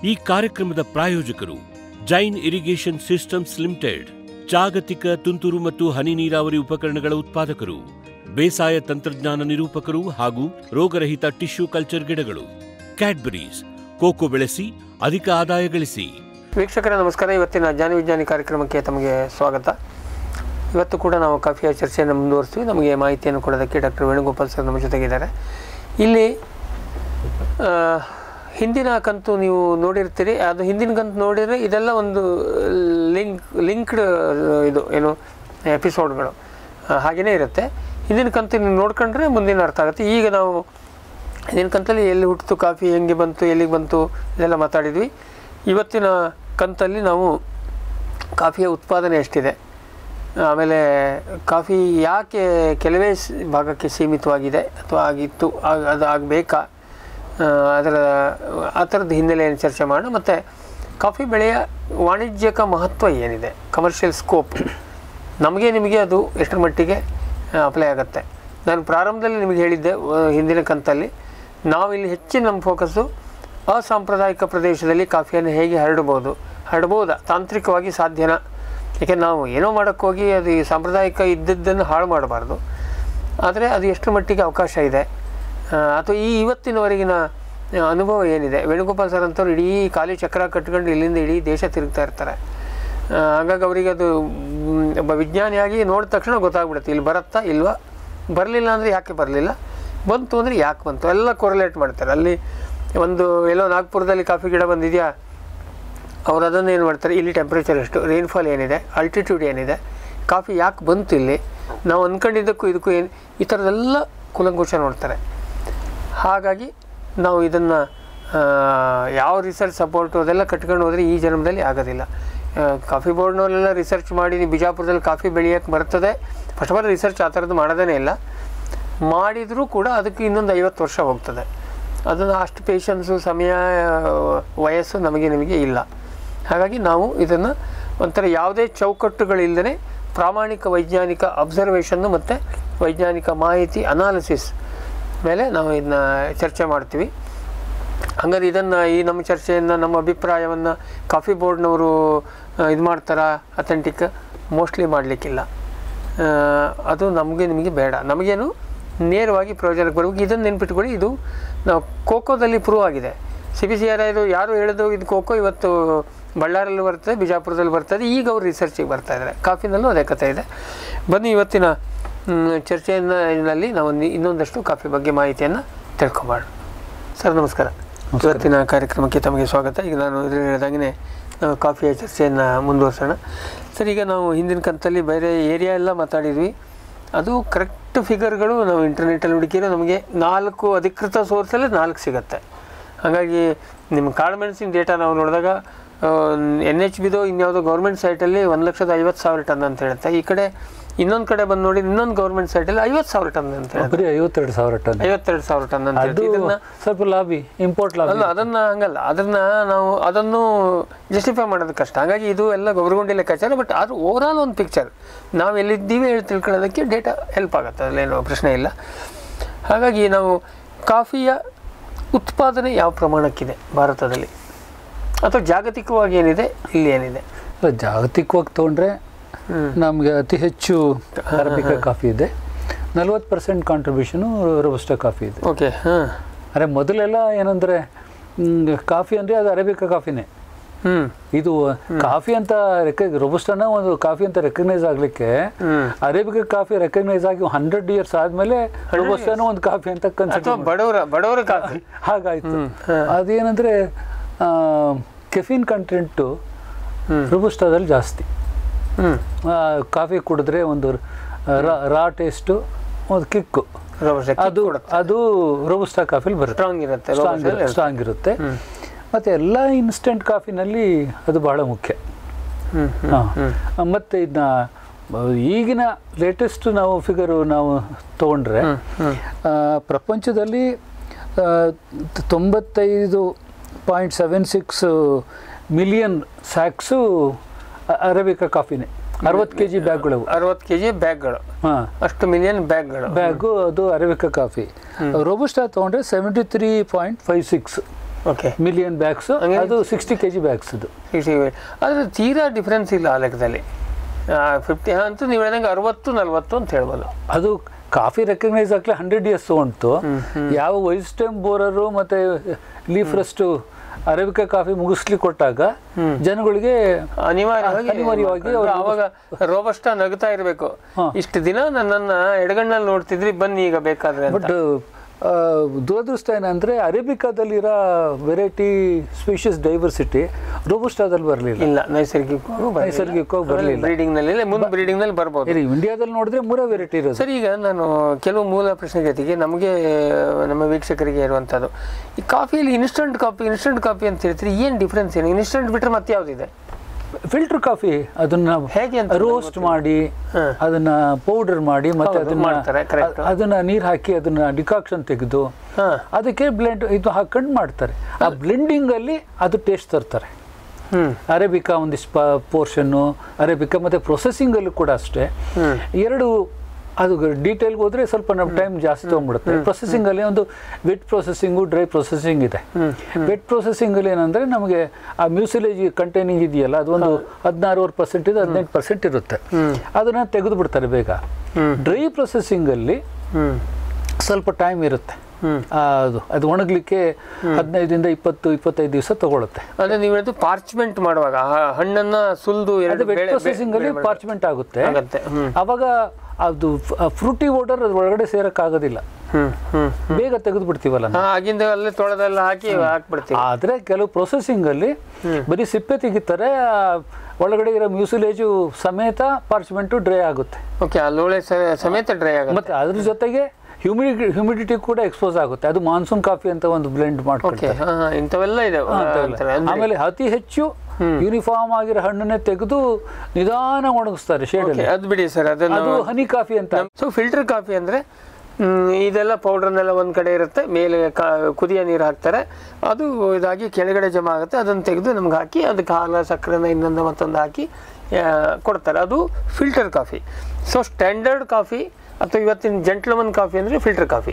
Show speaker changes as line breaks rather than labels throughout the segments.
ಈ ಕಾರ್ಯಕ್ರಮದ ಪ್ರಾಯೋಜಕರು ಜೈನ್ ಇರಿಗೇಷನ್ ಸಿಸ್ಟಮ್ಸ್ ಲಿಮಿಟೆಡ್ ಜಾಗತಿಕ ತುಂತುರು ಮತ್ತು ಹನಿ ನೀರಾವರಿ ಉಪಕರಣಗಳ ಉತ್ಪಾದಕರು ಬೇಸಾಯ ತಂತ್ರಜ್ಞಾನ ನಿರೂಪಕರು ಹಾಗೂ ರೋಗರಹಿತ ಟಿಶ್ಯೂ ಕಲ್ಚರ್ ಗಿಡಗಳು ಕ್ಯಾಡ್ಬರೀಸ್ ಕೋಕೋ ಬೆಳೆಸಿ ಅಧಿಕ ಆದಾಯ ಗಳಿಸಿ
ವೀಕ್ಷಕರ ನಮಸ್ಕಾರ ಇವತ್ತಿನ ಜಾನಿ ವಿಜ್ಞಾನಿ ಕಾರ್ಯಕ್ರಮಕ್ಕೆ ತಮಗೆ ಸ್ವಾಗತ ಇವತ್ತು ಕೂಡ ನಾವು ಕಾಫಿಯ ಚರ್ಚೆಯನ್ನು ಮುಂದುವರಿಸ್ತೀವಿ ನಮಗೆ ಮಾಹಿತಿಯನ್ನು ಕೊಡೋದಕ್ಕೆ ಡಾಕ್ಟರ್ ವೇಣುಗೋಪಾಲ್ ಸರ್ ನಮ್ಮ ಜೊತೆಗಿದ್ದಾರೆ ಇಲ್ಲಿ ಆ, ಹಿಂದಿನ ಕಂತು ನೀವು ನೋಡಿರ್ತೀರಿ ಅದು ಹಿಂದಿನ ಕಂತು ನೋಡಿದರೆ ಇದೆಲ್ಲ ಒಂದು ಲಿಂಕ್ ಲಿಂಕ್ಡ್ ಇದು ಏನು ಎಪಿಸೋಡ್ಗಳು ಹಾಗೆಯೇ ಇರುತ್ತೆ ಹಿಂದಿನ ಕಂತು ನೀವು ನೋಡ್ಕೊಂಡ್ರೆ ಮುಂದಿನ ಅರ್ಥ ಆಗುತ್ತೆ ಈಗ ನಾವು ಹಿಂದಿನ ಕಂತಲ್ಲಿ ಎಲ್ಲಿ ಹುಟ್ಟಿತು ಕಾಫಿ ಹೆಂಗೆ ಬಂತು ಎಲ್ಲಿಗೆ ಬಂತು ಇದೆಲ್ಲ ಮಾತಾಡಿದ್ವಿ ಇವತ್ತಿನ ಕಂತಲ್ಲಿ ನಾವು ಕಾಫಿಯ ಉತ್ಪಾದನೆ ಎಷ್ಟಿದೆ ಆಮೇಲೆ ಕಾಫಿ ಯಾಕೆ ಕೆಲವೇ ಸ್- ಭಾಗಕ್ಕೆ ಸೀಮಿತವಾಗಿದೆ ಅಥವಾ ಆಗಿತ್ತು ಆಗ- ಅದು ಆಗಬೇಕಾ ಅದರ ಆ ಥರದ ಹಿನ್ನೆಲೆಯನ್ನು ಚರ್ಚೆ ಮಾಡೋಣ ಮತ್ತು ಕಾಫಿ ಬೆಳೆಯ ವಾಣಿಜ್ಯಿಕ ಮಹತ್ವ ಏನಿದೆ ಕಮರ್ಷಿಯಲ್ ಸ್ಕೋಪ್ ನಮಗೆ ನಿಮಗೆ ಅದು ಎಷ್ಟರ ಮಟ್ಟಿಗೆ ಅಪ್ಲೈ ಆಗುತ್ತೆ ನಾನು ಪ್ರಾರಂಭದಲ್ಲಿ ನಿಮಗೆ ಹೇಳಿದ್ದೆ ಆ, ಹಿಂದಿನ ಕಂತಲ್ಲಿ ನಾವಿಲ್ಲಿ ಹೆಚ್ಚಿನ ನಮ್ಮ ಫೋಕಸ್ಸು ಅಸಾಂಪ್ರದಾಯಿಕ ಪ್ರದೇಶದಲ್ಲಿ ಕಾಫಿಯನ್ನು ಹೇಗೆ ಹರಡ್ಬೋದು ಹರಡ್ಬೋದಾ ತಾಂತ್ರಿಕವಾಗಿ ಸಾಧ್ಯನಾ ಯಾಕೆ ನಾವು ಏನೋ ಮಾಡೋಕ್ಕೋಗಿ ಅದು ಈ ಸಾಂಪ್ರದಾಯಿಕ ಇದ್ದದ್ದನ್ನು ಹಾಳು ಮಾಡಬಾರ್ದು ಆದರೆ ಅದು ಎಷ್ಟು ಮಟ್ಟಿಗೆ ಅವಕಾಶ ಇದೆ ಆ, ಅಥವಾ ಈ ಇವತ್ತಿನವರೆಗಿನ ಆ, ಅನುಭವ ಏನಿದೆ ವೇಣುಗೋಪಾಲ್ ಸರ್ ಅಂತವ್ರು ಇಡೀ ಖಾಲಿ ಚಕ್ರ ಕಟ್ಕೊಂಡು ಇಲ್ಲಿಂದ ಇಡೀ ದೇಶ ತಿರುಗ್ತಾ ಇರ್ತಾರೆ ಆ, ಹಾಗಾಗಿ ಅವರಿಗೆ ಅದು ಮ್, ಒಬ್ಬ ವಿಜ್ಞಾನಿಯಾಗಿ ನೋಡಿದ ತಕ್ಷಣ ಗೊತ್ತಾಗ್ಬಿಡುತ್ತೆ ಇಲ್ಲಿ ಬರುತ್ತಾ ಇಲ್ವಾ ಬರಲಿಲ್ಲ ಅಂದರೆ ಯಾಕೆ ಬರಲಿಲ್ಲ ಬಂತು ಅಂದರೆ ಯಾಕೆ ಬಂತು ಎಲ್ಲ ಕೊರಲೇಟ್ ಮಾಡ್ತಾರೆ ಅಲ್ಲಿ ಒಂದು ಎಲ್ಲೋ ನಾಗ್ಪುರದಲ್ಲಿ ಕಾಫಿ ಗಿಡ ಬಂದಿದೆಯಾ ಅವ್ರು ಅದನ್ನು ಏನು ಮಾಡ್ತಾರೆ ಇಲ್ಲಿ ಟೆಂಪ್ರೇಚರ್ ಎಷ್ಟು ರೈನ್ಫಾಲ್ ಏನಿದೆ ಅಲ್ಟಿಟ್ಯೂಡ್ ಏನಿದೆ ಕಾಫಿ ಯಾಕೆ ಬಂತು ಇಲ್ಲಿ ನಾವು ಅಂದ್ಕೊಂಡಿದ್ದಕ್ಕೂ ಇದಕ್ಕೂ ಏನು ಈ ಥರದ್ದೆಲ್ಲ ಕುಲಂಕುಷ ನೋಡ್ತಾರೆ ಹಾಗಾಗಿ ನಾವು ಇದನ್ನು ಯಾವ ರಿಸರ್ಚ್ ಸಪೋರ್ಟು ಅದೆಲ್ಲ ಕಟ್ಕೊಂಡು ಹೋದರೆ ಈ ಜನ್ಮದಲ್ಲಿ ಆಗೋದಿಲ್ಲ ಆ, ಕಾಫಿ ಬೋರ್ಡ್ನವರೆಲ್ಲ ರಿಸರ್ಚ್ ಮಾಡಿ ನೀವು ಬಿಜಾಪುರದಲ್ಲಿ ಕಾಫಿ ಬೆಳೆಯೋಕ್ಕೆ ಬರ್ತದೆ ಫಸ್ಟ್ ಆಫ್ ಆಲ್ ರಿಸರ್ಚ್ ಆ ಥರದ್ದು ಮಾಡೋದೇ ಇಲ್ಲ ಮಾಡಿದರೂ ಕೂಡ ಅದಕ್ಕೆ ಇನ್ನೊಂದು ಐವತ್ತು ವರ್ಷ ಹೋಗ್ತದೆ ಅದನ್ನು ಅಷ್ಟು ಪೇಷನ್ಸು ಸಮಯ ಆ, ವಯಸ್ಸು ನಮಗೆ ನಿಮಗೆ ಇಲ್ಲ ಹಾಗಾಗಿ ನಾವು ಇದನ್ನು ಒಂಥರ ಯಾವುದೇ ಚೌಕಟ್ಟುಗಳಿಲ್ಲದೆ ಪ್ರಾಮಾಣಿಕ ವೈಜ್ಞಾನಿಕ ಅಬ್ಸರ್ವೇಷನ್ನು ಮತ್ತು ವೈಜ್ಞಾನಿಕ ಮಾಹಿತಿ ಅನಾಲಿಸಿಸ್ ಮೇಲೆ ನಾವು ಇದನ್ನ ಚರ್ಚೆ ಮಾಡ್ತೀವಿ ಹಂಗಾದ್ರೆ ಇದನ್ನು ಈ ನಮ್ಮ ಚರ್ಚೆಯನ್ನು ನಮ್ಮ ಅಭಿಪ್ರಾಯವನ್ನು ಕಾಫಿ ಬೋರ್ಡ್ನವರು ಇದು ಮಾಡ್ತಾರಾ ಅಥೆಂಟಿಕ್ ಮೋಸ್ಟ್ಲಿ ಮಾಡಲಿಕ್ಕಿಲ್ಲ ಅದು ನಮಗೆ ನಿಮಗೆ ಬೇಡ ನಮಗೇನು ನೇರವಾಗಿ ಪ್ರಯೋಜನಕ್ಕೆ ಬರಬೇಕು ಇದನ್ನು ನೆನ್ಪಿಟ್ಕೊಳ್ಳಿ ಇದು ನಾವು ಖೋಖೋದಲ್ಲಿ ಪ್ರೂವ್ ಆಗಿದೆ ಸಿ ಬಿ ಸಿ ಆರ್ ಇದು ಯಾರು ಹೇಳಿದ್ರು ಇದು ಖೋಖೋ ಇವತ್ತು ಬಳ್ಳಾರಲ್ಲಿ ಬರ್ತದೆ ಬಿಜಾಪುರದಲ್ಲಿ ಬರ್ತದೆ ಈಗ ಅವರು ರಿಸರ್ಚಿಗೆ ಬರ್ತಾ ಇದ್ದಾರೆ ಕಾಫಿನಲ್ಲೂ ಅದೇ ಕಥೆ ಇದೆ ಬನ್ನಿ ಇವತ್ತಿನ ಮ್, ಚರ್ಚೆಯಲ್ಲಿ ನಾವು ಒಂದು ಇನ್ನೊಂದಷ್ಟು ಕಾಫಿ ಬಗ್ಗೆ ಮಾಹಿತಿಯನ್ನು ತಿಳ್ಕೊಬೋಣ ಸರ್ ನಮಸ್ಕಾರ ಇವತ್ತಿನ ಕಾರ್ಯಕ್ರಮಕ್ಕೆ ತಮಗೆ ಸ್ವಾಗತ ಈಗ ನಾನು ಇದ್ರ ಹೇಳಿದಾಗೆ ನಾವು ಕಾಫಿಯ ಚರ್ಚೆಯನ್ನು ಮುಂದುವರ್ಸೋಣ ಸರ್ ಈಗ ನಾವು ಹಿಂದಿನ ಕಂತಲ್ಲಿ ಬೇರೆ ಏರಿಯಾ ಎಲ್ಲ ಮಾತಾಡಿದ್ವಿ ಅದು ಕರೆಕ್ಟ್ ಫಿಗರ್ಗಳು ನಾವು ಇಂಟರ್ನೆಟ್ಟಲ್ಲಿ ಹುಡುಕಿರೋ ನಮಗೆ ನಾಲ್ಕು ಅಧಿಕೃತ ಸೋರ್ಸಲ್ಲೇ ನಾಲ್ಕು ಸಿಗುತ್ತೆ ಹಾಗಾಗಿ ನಿಮ್ಮ ಕಾಳುಮೆಣಸಿನ ಡೇಟಾ ನಾವು ನೋಡಿದಾಗ ಎನ್ ಎಚ್ ಬಿದು ಇನ್ಯಾವುದೋ ಗೌರ್ಮೆಂಟ್ ಸೈಟಲ್ಲಿ ಒಂದು ಲಕ್ಷದ ಐವತ್ತು ಸಾವಿರ ಟನ್ ಅಂತ ಹೇಳುತ್ತೆ ಈ ಕಡೆ ಇನ್ನೊಂದು ಕಡೆ ಬಂದು ನೋಡಿ ಇನ್ನೊಂದು ಗೌರ್ಮೆಂಟ್ ಸೈಟಲ್ಲಿ ಐವತ್ತು ಸಾವಿರ ಟನ್ ಅಂತ ಹೇಳುತ್ತೆ
ಬರೀ ಐವತ್ತೆರಡು ಸಾವಿರ ಟನ್
ಐವತ್ತೆರಡು ಸಾವಿರ ಟನ್ ಅಂತ
ಅದು
ಹೇಳುತ್ತೆ ಇದನ್ನ
ಸ್ವಲ್ಪ ಲಾಬಿ ಇಂಪೋರ್ಟ್ ಲಾಬಿ
ಅಲ್ಲ ಅದನ್ನ ಹಂಗಲ್ಲ ಅದನ್ನ ನಾವು ಅದನ್ನು ಜಸ್ಟಿಫೈ ಮಾಡೋದು ಕಷ್ಟ ಹಾಗಾಗಿ ಇದು ಎಲ್ಲ ಗೊಬ್ಬರಗುಂಡಿ ಲೆಕ್ಕಾಚಾರ ಬಟ್ ಆದ್ರೂ ಓವರ್ ಆಲ್ ಒಂದು ಪಿಕ್ಚರ್ ನಾವು ಎಲ್ಲಿದ್ದೀವಿ ಹೇಳಿ ತಿಳ್ಕೊಳ್ಳೋದಕ್ಕೆ ಡೇಟಾ ಹೆಲ್ಪ್ ಆಗುತ್ತೆ ಅದರಲ್ಲೇನು ಪ್ರಶ್ನೆ ಇಲ್ಲ ಹಾಗಾಗಿ ನಾವು ಕಾಫಿಯ ಉತ್ಪಾದನೆ ಯಾವ ಪ್ರಮಾಣಕ್ಕಿದೆ ಭಾರತದಲ್ಲಿ ಅಥವಾ ಜಾಗತಿಕವಾಗಿ ಏನಿದೆ ಇಲ್ಲಿ ಏನಿದೆ
ಅಲ್ಲ, ಜಾಗತಿಕವಾಗಿ ತೊಗೊಂಡ್ರೆ ನಮಗೆ ಅತಿ ಹೆಚ್ಚು ಅರಬಿಕ ಕಾಫಿ ಇದೆ ನಲ್ವತ್ತು ಪರ್ಸೆಂಟ್ ಕಾಂಟ್ರಿಬ್ಯೂಷನು ರೋಬಸ್ಟಾ ಕಾಫಿ ಇದೆ
ಓಕೆ ಹಾಂ
ಅಂದರೆ ಮೊದಲೆಲ್ಲ ಏನಂದರೆ ಕಾಫಿ ಅಂದರೆ ಅದು ಅರೇಬಿಕ ಕಾಫಿನೇ
ಹ್ಞೂ
ಇದು ಕಾಫಿ ಅಂತ ರೆಕ ರೋಬಸ್ಟಾನ ಒಂದು ಕಾಫಿ ಅಂತ ರೆಕಗ್ನೈಸ್ ಆಗಲಿಕ್ಕೆ
ಹ್ಮ್.
ಅರೇಬಿಕ ಕಾಫಿ ರೆಕಗ್ನೈಸ್ ಆಗಿ ಹಂಡ್ರೆಡ್ ಇಯರ್ಸ್ ಆದಮೇಲೆ ರೋಬಸ್ಟಾನ ಒಂದು ಕಾಫಿ ಅಂತ
ಅಥವಾ
ಕನ್ಸಿಡರ್
ಬಡವರ ಬಡವರ ಕಾಫಿ
ಹಾಗಾಯ್ತು ಅದೇನಂದ್ರೆ ಕೆಫಿನ್ ಕಂಟೆಂಟು ರುಬುಸ್ಟಾದಲ್ಲಿ ಜಾಸ್ತಿ
ಹ್ಞೂ
ಆ, ಕಾಫಿ ಕುಡಿದ್ರೆ ಒಂದು ರಾ- ರಾ ಟೇಸ್ಟು ಒಂದು ಕಿಕ್ಕು ಅದು ಅದು ರೋಬಸ್ಟಾ ಕಾಫಿಲಿ ಬರುತ್ತೆ
ಸ್ಟ್ರಾಂಗ್ ಇರುತ್ತೆ
ಸ್ಟ್ರಾಂಗ್
Robusta
ಸ್ಟ್ರಾಂಗ್ ಇರುತ್ತೆ ಮತ್ತು ಎಲ್ಲ ಇನ್ಸ್ಟೆಂಟ್ ಕಾಫಿನಲ್ಲಿ ಅದು ಬಹಳ ಮುಖ್ಯ
ಹ್ಮ್,
ಹಾ. ಮತ್ತೆ ಇದನ್ನ ಈಗಿನ ಲೇಟೆಸ್ಟ್ ನಾವು ಫಿಗರು ನಾವು ತಗೊಂಡ್ರೆ ಆ, ಪ್ರಪಂಚದಲ್ಲಿ ಆ, ತೊಂಬತ್ತೈದು point seven six million sacks arabica ಕಾಫಿನೇ ಅರವತ್ತು ಕೆ ಜಿ ಬ್ಯಾಗ್ಗಳು
ಅರವತ್ತು ಕೆ ಜಿ ಬ್ಯಾಗ್ಗಳು
ಹಾಂ
ಅಷ್ಟು ಮಿಲಿಯನ್ ಬ್ಯಾಗ್ಗಳು
ಬ್ಯಾಗು ಅದು ಅರೇಬಿಕಾ ಕಾಫಿ ರೋಬಸ್ಟಾ ತೊಗೊಂಡ್ರೆ seventy three point five six
okay
million bags
ಹಂಗೆ-
ಅದು ಸಿಕ್ಸ್ಟಿ ಕೆ ಜಿ ಬ್ಯಾಗ್ಸ್ ಅದು
ಆದರೆ ತೀರಾ ಡಿಫ್ರೆನ್ಸ್ ಇಲ್ಲ ಆ ಲೆಕ್ಕದಲ್ಲಿ ಫಿಫ್ಟಿ ಅಂತೂ ನೀವು ಹೇಳ್ದಂಗೆ ಅರವತ್ತು ನಲ್ವತ್ತು ಅಂತ ಹೇಳ್ಬೋದು
ಅದು ಕಾಫಿ ರೆಕಗ್ನೈಸ್ ಆಗ್ಲಿ ಹಂಡ್ರೆಡ್ ಇಯರ್ಸ್ ಉಂಟು ಯಾವ ವೈಸ್ ಟೈಮ್ ಬೋರರು ಮತ್ತೆ ಲೀಫ್ ರಸ್ಟು ಅರೇಬಿಕಾ ಕಾಫಿ ಮುಗಿಸ್ಲಿ ಕೊಟ್ಟಾಗ ಜನಗಳಿಗೆ
ಅನಿವಾರ್ಯವಾಗಿ
ಅನಿವಾರ್ಯವಾಗಿ ಅವ್ರು
ಅವಾಗ ರೋಬಸ್ಟ ನಗ್ತಾ ಇರಬೇಕು ಇಷ್ಟು ದಿನ ನನ್ನನ್ನ ಎಡಗಣ್ಣಲ್ಲಿ ನೋಡ್ತಿದ್ರಿ ಬನ್ನಿ ಈಗ ಬೇಕಾದ್ರೆ ಅಂತ
ಬಟ್ ದುರದೃಷ್ಟ ಏನಂದ್ರೆ ಅರೇಬಿಕಾದಲ್ಲಿರೋ ವೆರೈಟಿ ಸ್ಪೀಷಿಯಸ್ ಡೈವರ್ಸಿಟಿ ರೋಬಸ್ಟಾದಲ್ಲಿ ಬರಲಿಲ್ಲ
ಇಲ್ಲ ನೈಸರ್ಗಿಕ
ನೈಸರ್ಗಿಕವಾಗಿ ಬರಲಿಲ್ಲ
ಬ್ರೀಡಿಂಗ್ ನಲ್ಲಿ ಮುಂದೆ ಬ್ರೀಡಿಂಗ್ ನಲ್ಲಿ ಬರ್ಬೋದು
ಇಲ್ಲಿ ಇಂಡಿಯಾದಲ್ಲಿ ನೋಡಿದ್ರೆ ಮೂರೇ ವೆರೈಟಿ ಇರೋದು
ಸರ್ ಈಗ ನಾನು ಕೆಲವು ಮೂಲ ಪ್ರಶ್ನೆ ಜೊತೆಗೆ ನಮಗೆ ನಮ್ಮ ವೀಕ್ಷಕರಿಗೆ ಇರುವಂಥದ್ದು ಈ ಕಾಫಿಯಲ್ಲಿ ಇನ್ಸ್ಟಂಟ್ ಕಾಫಿ ಇನ್ಸ್ಟಂಟ್ ಕಾಫಿ ಅಂತ ಹೇಳ್ತೀರಿ ಏನು ಡಿಫ್ರೆನ್ಸ್ ಏನು ಇನ್ಸ್ಟಂಟ್ ಬಿಟ್ಟರೆ ಮತ್ತೆ ಯಾವುದಿದೆ
ಫಿಲ್ಟರ್ ಕಾಫಿ ಅದನ್ನ
ಹೇಗೆ ಅಂತ
ರೋಸ್ಟ್ ಮಾಡಿ ಅದನ್ನ ಪೌಡರ್ ಮಾಡಿ ಮತ್ತೆ
ಹೌದು,
ಅದನ್ನ
ಮಾಡ್ತಾರೆ, correct.
ಅ- ಅದನ್ನ ನೀರ್ ಹಾಕಿ ಅದನ್ನ ಡಿಕಾಕ್ಷನ್ ತೆಗೆದು
ಹಾಂ
ಅದಕ್ಕೆ ಬ್ಲೆಂಡ್ ಇದು ಹಾಕೊಂಡು ಮಾಡ್ತಾರೆ ಆ ಬ್ಲೆಂಡಿಂಗ್ ಅಲ್ಲಿ ಅದು ಟೇಸ್ಟ್ ತರ್ತಾರೆ
ಹ್ಞೂ
ಅರೇಬಿಕಾ ಒಂದಿಷ್ಟು ಪೋರ್ಷನ್ನು ಅರೇಬಿಕಾ ಮತ್ತೆ ಪ್ರೊಸೆಸಿಂಗ್ ಅಲ್ಲೂ ಕೂಡ ಅಷ್ಟೇ ಎರಡು ಅದು ಡೀಟೇಲ್ಗೆ ಹೋದ್ರೆ ಸ್ವಲ್ಪ ನಮ್ಮ ಟೈಮ್ ಜಾಸ್ತಿ ತೊಗೊಂಡ್ಬಿಡುತ್ತೆ ಪ್ರೊಸೆಸಿಂಗ್ ಅಲ್ಲಿ ಒಂದು ವೆಟ್ ಪ್ರೊಸೆಸಿಂಗು ಡ್ರೈ ಪ್ರೊಸೆಸಿಂಗ್ ಇದೆ ವೆಟ್ ಪ್ರೊಸೆಸಿಂಗ್ ಅಲ್ಲಿ ಏನಂದ್ರೆ ನಮಗೆ ಆ ಮ್ಯೂಸಿಲೇಜ್ ಕಂಟೈನಿಂಗ್ ಇದೆಯಲ್ಲ ಅದೊಂದು ಹದಿನಾರೂವರೆ ಪರ್ಸೆಂಟ್ ಇದೆ ಹದಿನೆಂಟು ಪರ್ಸೆಂಟ್ ಇರುತ್ತೆ ಅದನ್ನ ತೆಗೆದು ಬಿಡ್ತಾರೆ ಬೇಗ ಡ್ರೈ ಪ್ರೊಸೆಸಿಂಗ್ ಅಲ್ಲಿ
ಹ್ಞೂ
ಸ್ವಲ್ಪ ಟೈಮ್ ಇರುತ್ತೆ ಆ, ಅದು ಅದು ಒಣಗಲಿಕ್ಕೆ ಹದಿನೈದರಿಂದ ಇಪ್ಪತ್ತು ಇಪ್ಪತ್ತೈದು ದಿವಸ ತಗೊಳುತ್ತೆ
ಅಂದ್ರೆ ನೀವು ಹೇಳಿದ್ದು ಪಾರ್ಚ್ಮೆಂಟ್ ಮಾಡುವಾಗ ಆ ಹಣ್ಣನ್ನ ಸುಲ್ದು
ಅದು
ಎರಡು
ವೆಟ್
ಬೇಳೆ-
ಪ್ರೊಸೆಸಿಂಗ್ ಅಲ್ಲಿ
ಬೇಳೆ-
ಪಾರ್ಚ್ಮೆಂಟ್ ಆಗುತ್ತೆ
ಆಗತ್ತೆ ಹ್ಮ್
ಅವಾಗ ಅದು ಫ್ರೂಟಿ ಓಡರ್ ಅದ್ರ ಒಳಗಡೆ ಸೇರಕ್ ಆಗೋದಿಲ್ಲ
ಹ್ಮ್ ಹ್ಮ್
ಬೇಗ ತೆಗೆದು ಬಿಡ್ತೀವಲ್ಲ
ಹಾ ಆಗಿಂದ ಅಲ್ಲೇ ತೊಳೆದೆಲ್ಲ ಹಾಕಿ ಹಾಕ್ಬಿಡ್ತೀವಿ
ಆದ್ರೆ ಕೆಲವು ಪ್ರೊಸೆಸಿಂಗ್ ಅಲ್ಲಿ ಬರೀ ಸಿಪ್ಪೆ ತೆಗಿತಾರೆ ಆ ಒಳಗಡೆ ಇರೋ ಮ್ಯೂಸಿಲೇಜು ಸಮೇತ ಪಾರ್ಚ್ಮೆಂಟು ಡ್ರೈ ಆಗುತ್ತೆ
ಓಕೆ ಆ ಲೋಳೆ ಸ- ಸಮೇತ ಡ್ರೈ ಆಗುತ್ತೆ
ಮತ್ತೆ ಅದ್ರ ಜೊತೆಗೆ ಹ್ಯೂಮಿಡಿ ಹ್ಯೂಮಿಡಿಟಿ ಕೂಡ ಎಕ್ಸ್ಪೋಸ್ ಆಗುತ್ತೆ ಅದು ಮಾನ್ಸೂನ್ ಕಾಫಿ ಅಂತ ಒಂದು ಬ್ಲೆಂಡ್
ಓಕೆ
ಮಾಡ್ಕೊಳ್ತಾರೆ
ಹಾ ಹಾ, ಇಂಥವೆಲ್ಲ ಇದೆ ಅಂತಾರೆ. ಅಂದ್ರೆ-
ಆಮೇಲೆ ಅತಿ ಹೆಚ್ಚು ಯೂನಿಫಾರ್ಮ್ ಆಗಿರೋ ಹಣ್ಣನ್ನೇ ತೆಗೆದು ನಿಧಾನ ಒಣಗಿಸ್ತಾರೆ ಶೇಡ್
ಓಕೆ, ಅದು ಬಿಡಿ ಸರ್ ಅದನ್ನು
ಅದು ಹನಿ ಕಾಫಿ ಅಂತ
ಸೊ ಫಿಲ್ಟರ್ ಕಾಫಿ ಅಂದ್ರೆ ಹ್ಮ್, ಇದೆಲ್ಲ ಪೌಡ್ರನ್ನೆಲ್ಲ ಒಂದ್ ಕಡೆ ಇರುತ್ತೆ ಮೇಲೆ ಕಾ- ಕುದಿಯ ನೀರು ಹಾಕ್ತಾರೆ ಅದು ಇದಾಗಿ ಕೆಳಗಡೆ ಜಮಾ ಆಗುತ್ತೆ ಅದನ್ನು ತೆಗೆದು ನಮ್ಗೆ ಹಾಕಿ ಅದಕ್ಕೆ ಹಾಲು ಸಕ್ಕರೆನ ಇನ್ನೊಂದು ಮತ್ತೊಂದು ಹಾಕಿ ಆ, ಕೊಡ್ತಾರೆ ಅದು filter coffee so standard coffee ಅಥವಾ ಇವತ್ತಿನ ಜೆಂಟ್ಲಮನ್ ಕಾಫಿ ಅಂದರೆ ಫಿಲ್ಟರ್ ಕಾಫಿ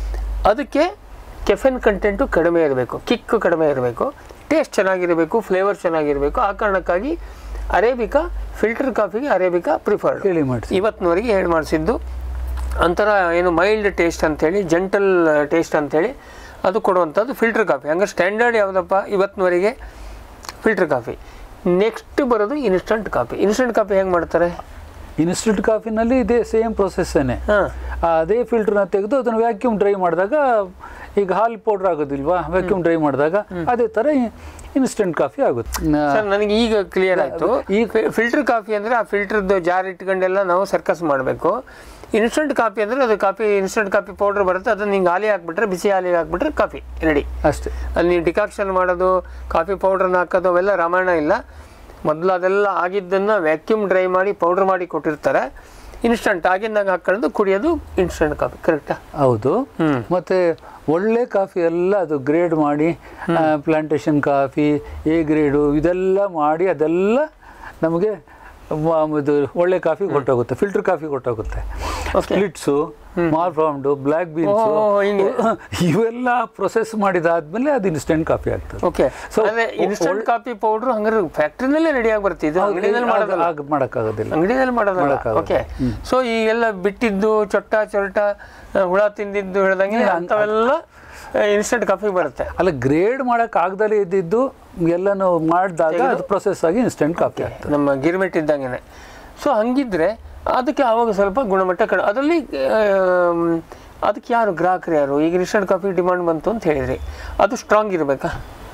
ಅದಕ್ಕೆ ಕೆಫೆನ್ ಕಂಟೆಂಟು ಕಡಿಮೆ ಇರಬೇಕು ಕಿಕ್ ಕಡಿಮೆ ಇರಬೇಕು ಟೇಸ್ಟ್ ಚೆನ್ನಾಗಿರಬೇಕು ಫ್ಲೇವರ್ ಚೆನ್ನಾಗಿರಬೇಕು ಆ ಕಾರಣಕ್ಕಾಗಿ ಅರೇಬಿಕಾ ಫಿಲ್ಟರ್ ಕಾಫಿಗೆ ಅರೇಬಿಕಾ ಪ್ರಿಫರ್ಡ್
ಹೇಳಿ ಮಾಡಿಸಿ
ಇವತ್ತಿನವರೆಗೆ ಹೇಳಿ ಮಾಡಿಸಿದ್ದು ಒಂಥರ ಏನು ಮೈಲ್ಡ್ ಟೇಸ್ಟ್ ಅಂತೇಳಿ ಜೆಂಟಲ್ ಟೇಸ್ಟ್ ಅಂತೇಳಿ ಅದು ಕೊಡುವಂಥದ್ದು ಫಿಲ್ಟರ್ ಕಾಫಿ ಹಂಗೆ ಸ್ಟ್ಯಾಂಡರ್ಡ್ ಯಾವುದಪ್ಪ ಇವತ್ತಿನವರೆಗೆ ಫಿಲ್ಟರ್ ಕಾಫಿ ನೆಕ್ಸ್ಟ್ ಬರೋದು ಇನ್ಸ್ಟಂಟ್ ಕಾಫಿ ಇನ್ಸ್ಟಂಟ್ ಕಾಫಿ ಹೆಂಗೆ ಮಾಡ್ತಾರೆ
ಇನ್ಸ್ಟಿಟ್ಯೂಟ್ ಕಾಫಿನಲ್ಲಿ ಇದೇ ಸೇಮ್ ಪ್ರೊಸೆಸ್ಸೇನೆ
ಹಾಂ
ಅದೇ ಫಿಲ್ಟರ್ನ ತೆಗೆದು ಅದನ್ನು ವ್ಯಾಕ್ಯೂಮ್ ಡ್ರೈ ಮಾಡಿದಾಗ ಈಗ ಹಾಲು ಪೌಡ್ರ್ ಆಗೋದಿಲ್ವಾ ವ್ಯಾಕ್ಯೂಮ್ ಡ್ರೈ ಮಾಡಿದಾಗ ಅದೇ ಥರ ಇನ್ಸ್ಟೆಂಟ್ ಕಾಫಿ ಆಗುತ್ತೆ ಆ,
ಸರ್ ನನಗೆ ಈಗ ಕ್ಲಿಯರ್ ಆಯಿತು ಈ ಫಿಲ್ಟರ್ ಕಾಫಿ ಅಂದರೆ ಆ ಫಿಲ್ಟರ್ದು ಜಾರ್ ಇಟ್ಕೊಂಡೆಲ್ಲ ನಾವು ಸರ್ಕಸ್ ಮಾಡಬೇಕು ಇನ್ಸ್ಟಂಟ್ ಕಾಫಿ ಅಂದರೆ ಅದು ಕಾಫಿ ಇನ್ಸ್ಟಂಟ್ ಕಾಫಿ ಪೌಡ್ರ್ ಬರುತ್ತೆ ಅದನ್ನ ಹಿಂಗೆ ಹಾಲಿಗೆ ಹಾಕ್ಬಿಟ್ರೆ ಬಿಸಿ ಹಾಲಿಗೆ ಹಾಕ್ಬಿಟ್ರೆ ಕಾಫಿ ರೆಡಿ
ಅಷ್ಟೇ
ಅಲ್ಲಿ ನೀವು ಡಿಕಾಕ್ಷನ್ ಮಾಡೋದು ಕಾಫಿ ಪೌಡ್ರನ್ನ ಹಾಕೋದು ಅವೆಲ್ಲ ರಾಮಾಯಣ ಇಲ್ಲ ಮೊದಲು ಅದೆಲ್ಲ ಆಗಿದ್ದನ್ನು ವ್ಯಾಕ್ಯೂಮ್ ಡ್ರೈ ಮಾಡಿ ಪೌಡ್ರ್ ಮಾಡಿ ಕೊಟ್ಟಿರ್ತಾರೆ ಇನ್ಸ್ಟಂಟ್ ಆಗಿದ್ದಾಗ ಹಾಕೊಂಡು ಕುಡಿಯೋದು ಇನ್ಸ್ಟಂಟ್ ಕಾಫಿ ಕರೆಕ್ಟಾ
ಹೌದು
ಹ್ಮ್.
ಮತ್ತೆ ಒಳ್ಳೆ ಕಾಫಿ ಎಲ್ಲ ಅದು ಗ್ರೇಡ್ ಮಾಡಿ ಪ್ಲಾಂಟೇಶನ್ ಕಾಫಿ ಎ ಗ್ರೇಡು ಇದೆಲ್ಲ ಮಾಡಿ ಅದೆಲ್ಲ ನಮಗೆ ಮ- ಇದು ಒಳ್ಳೆ ಕಾಫಿ ಕೊಟ್ಟೋಗುತ್ತೆ ಫಿಲ್ಟರ್ ಕಾಫಿ ಕೊಟ್ಟೋಗುತ್ತೆ ಸ್ಪ್ಲಿಟ್ಸು ಮಾರ್ಫಾರ್ಮ್ಡು ಬ್ಲ್ಯಾಕ್ ಬೀನ್ಸು
ಓ, ಹಿಂಗೆ.
ಇವೆಲ್ಲ ಪ್ರೊಸೆಸ್ ಮಾಡಿದಾದ್ಮೇಲೆ ಅದು ಇನ್ಸ್ಟೆಂಟ್ ಕಾಫಿ ಆಗ್ತದೆ
ಓಕೆ
So,
ಅಂದ್ರೆ ಇನ್ಸ್ಟಂಟ್ ಕಾಫಿ ಪೌಡ್ರ್ ಹಂಗಾರೆ ಫ್ಯಾಕ್ಟ್ರಿನಲ್ಲೇ ರೆಡಿ ಆಗಿ ಬರ್ತಿದ್ದು ಅಂಗಡಿನಲ್ಲಿ ಮಾಡೋದಲ್ಲ
ಆಗ ಮಾಡೋಕ್ಕಾಗೋದಿಲ್ಲ
ಅಂಗಡಿಯಲ್ಲಿ ಮಾಡೋದಲ್ಲ
ಮಾಡೋಕ್ಕಾಗಲ್ಲ.
ಓಕೆ ಸೊ ಈಗೆಲ್ಲ ಬಿಟ್ಟಿದ್ದು ಚೊಟ್ಟ ಚೊರಟ ಆ, ಹುಳ ತಿಂದಿದ್ದು ಹೇಳ್ದಂಗೆ ಅಂಥವೆಲ್ಲ ಇನ್ಸ್ಟಂಟ್ ಕಾಫಿ ಬರುತ್ತೆ
ಅಲ್ಲ ಗ್ರೇಡ್ ಮಾಡಕ್ ಆಗದಲ್ಲೇ ಇದ್ದಿದ್ದು ಎಲ್ಲನೂ ಮಾಡಿದಾಗ ಅದು ಪ್ರೊಸೆಸ್ ಆಗಿ ಇನ್ಸ್ಟೆಂಟ್ ಕಾಫಿ ಆಗ್ತದೆ
ನಮ್ಮ ಗಿರ್ಮಿಟ್ ಇದ್ದಂಗೆ ಸೊ ಹಂಗಿದ್ರೆ ಅದಕ್ಕೆ ಆವಾಗ ಸ್ವಲ್ಪ ಗುಣಮಟ್ಟ ಕಡೆ ಅದರಲ್ಲಿ ಆಮ್, ಅದಕ್ಕೆ ಯಾರು ಗ್ರಾಹಕರು ಯಾರು ಈಗ ಇನ್ಸ್ಟಂಟ್ ಕಾಫಿ ಡಿಮಾಂಡ್ ಬಂತು ಅಂತ ಹೇಳಿದ್ರಿ ಅದು ಸ್ಟ್ರಾಂಗ್ ಇರಬೇಕಾ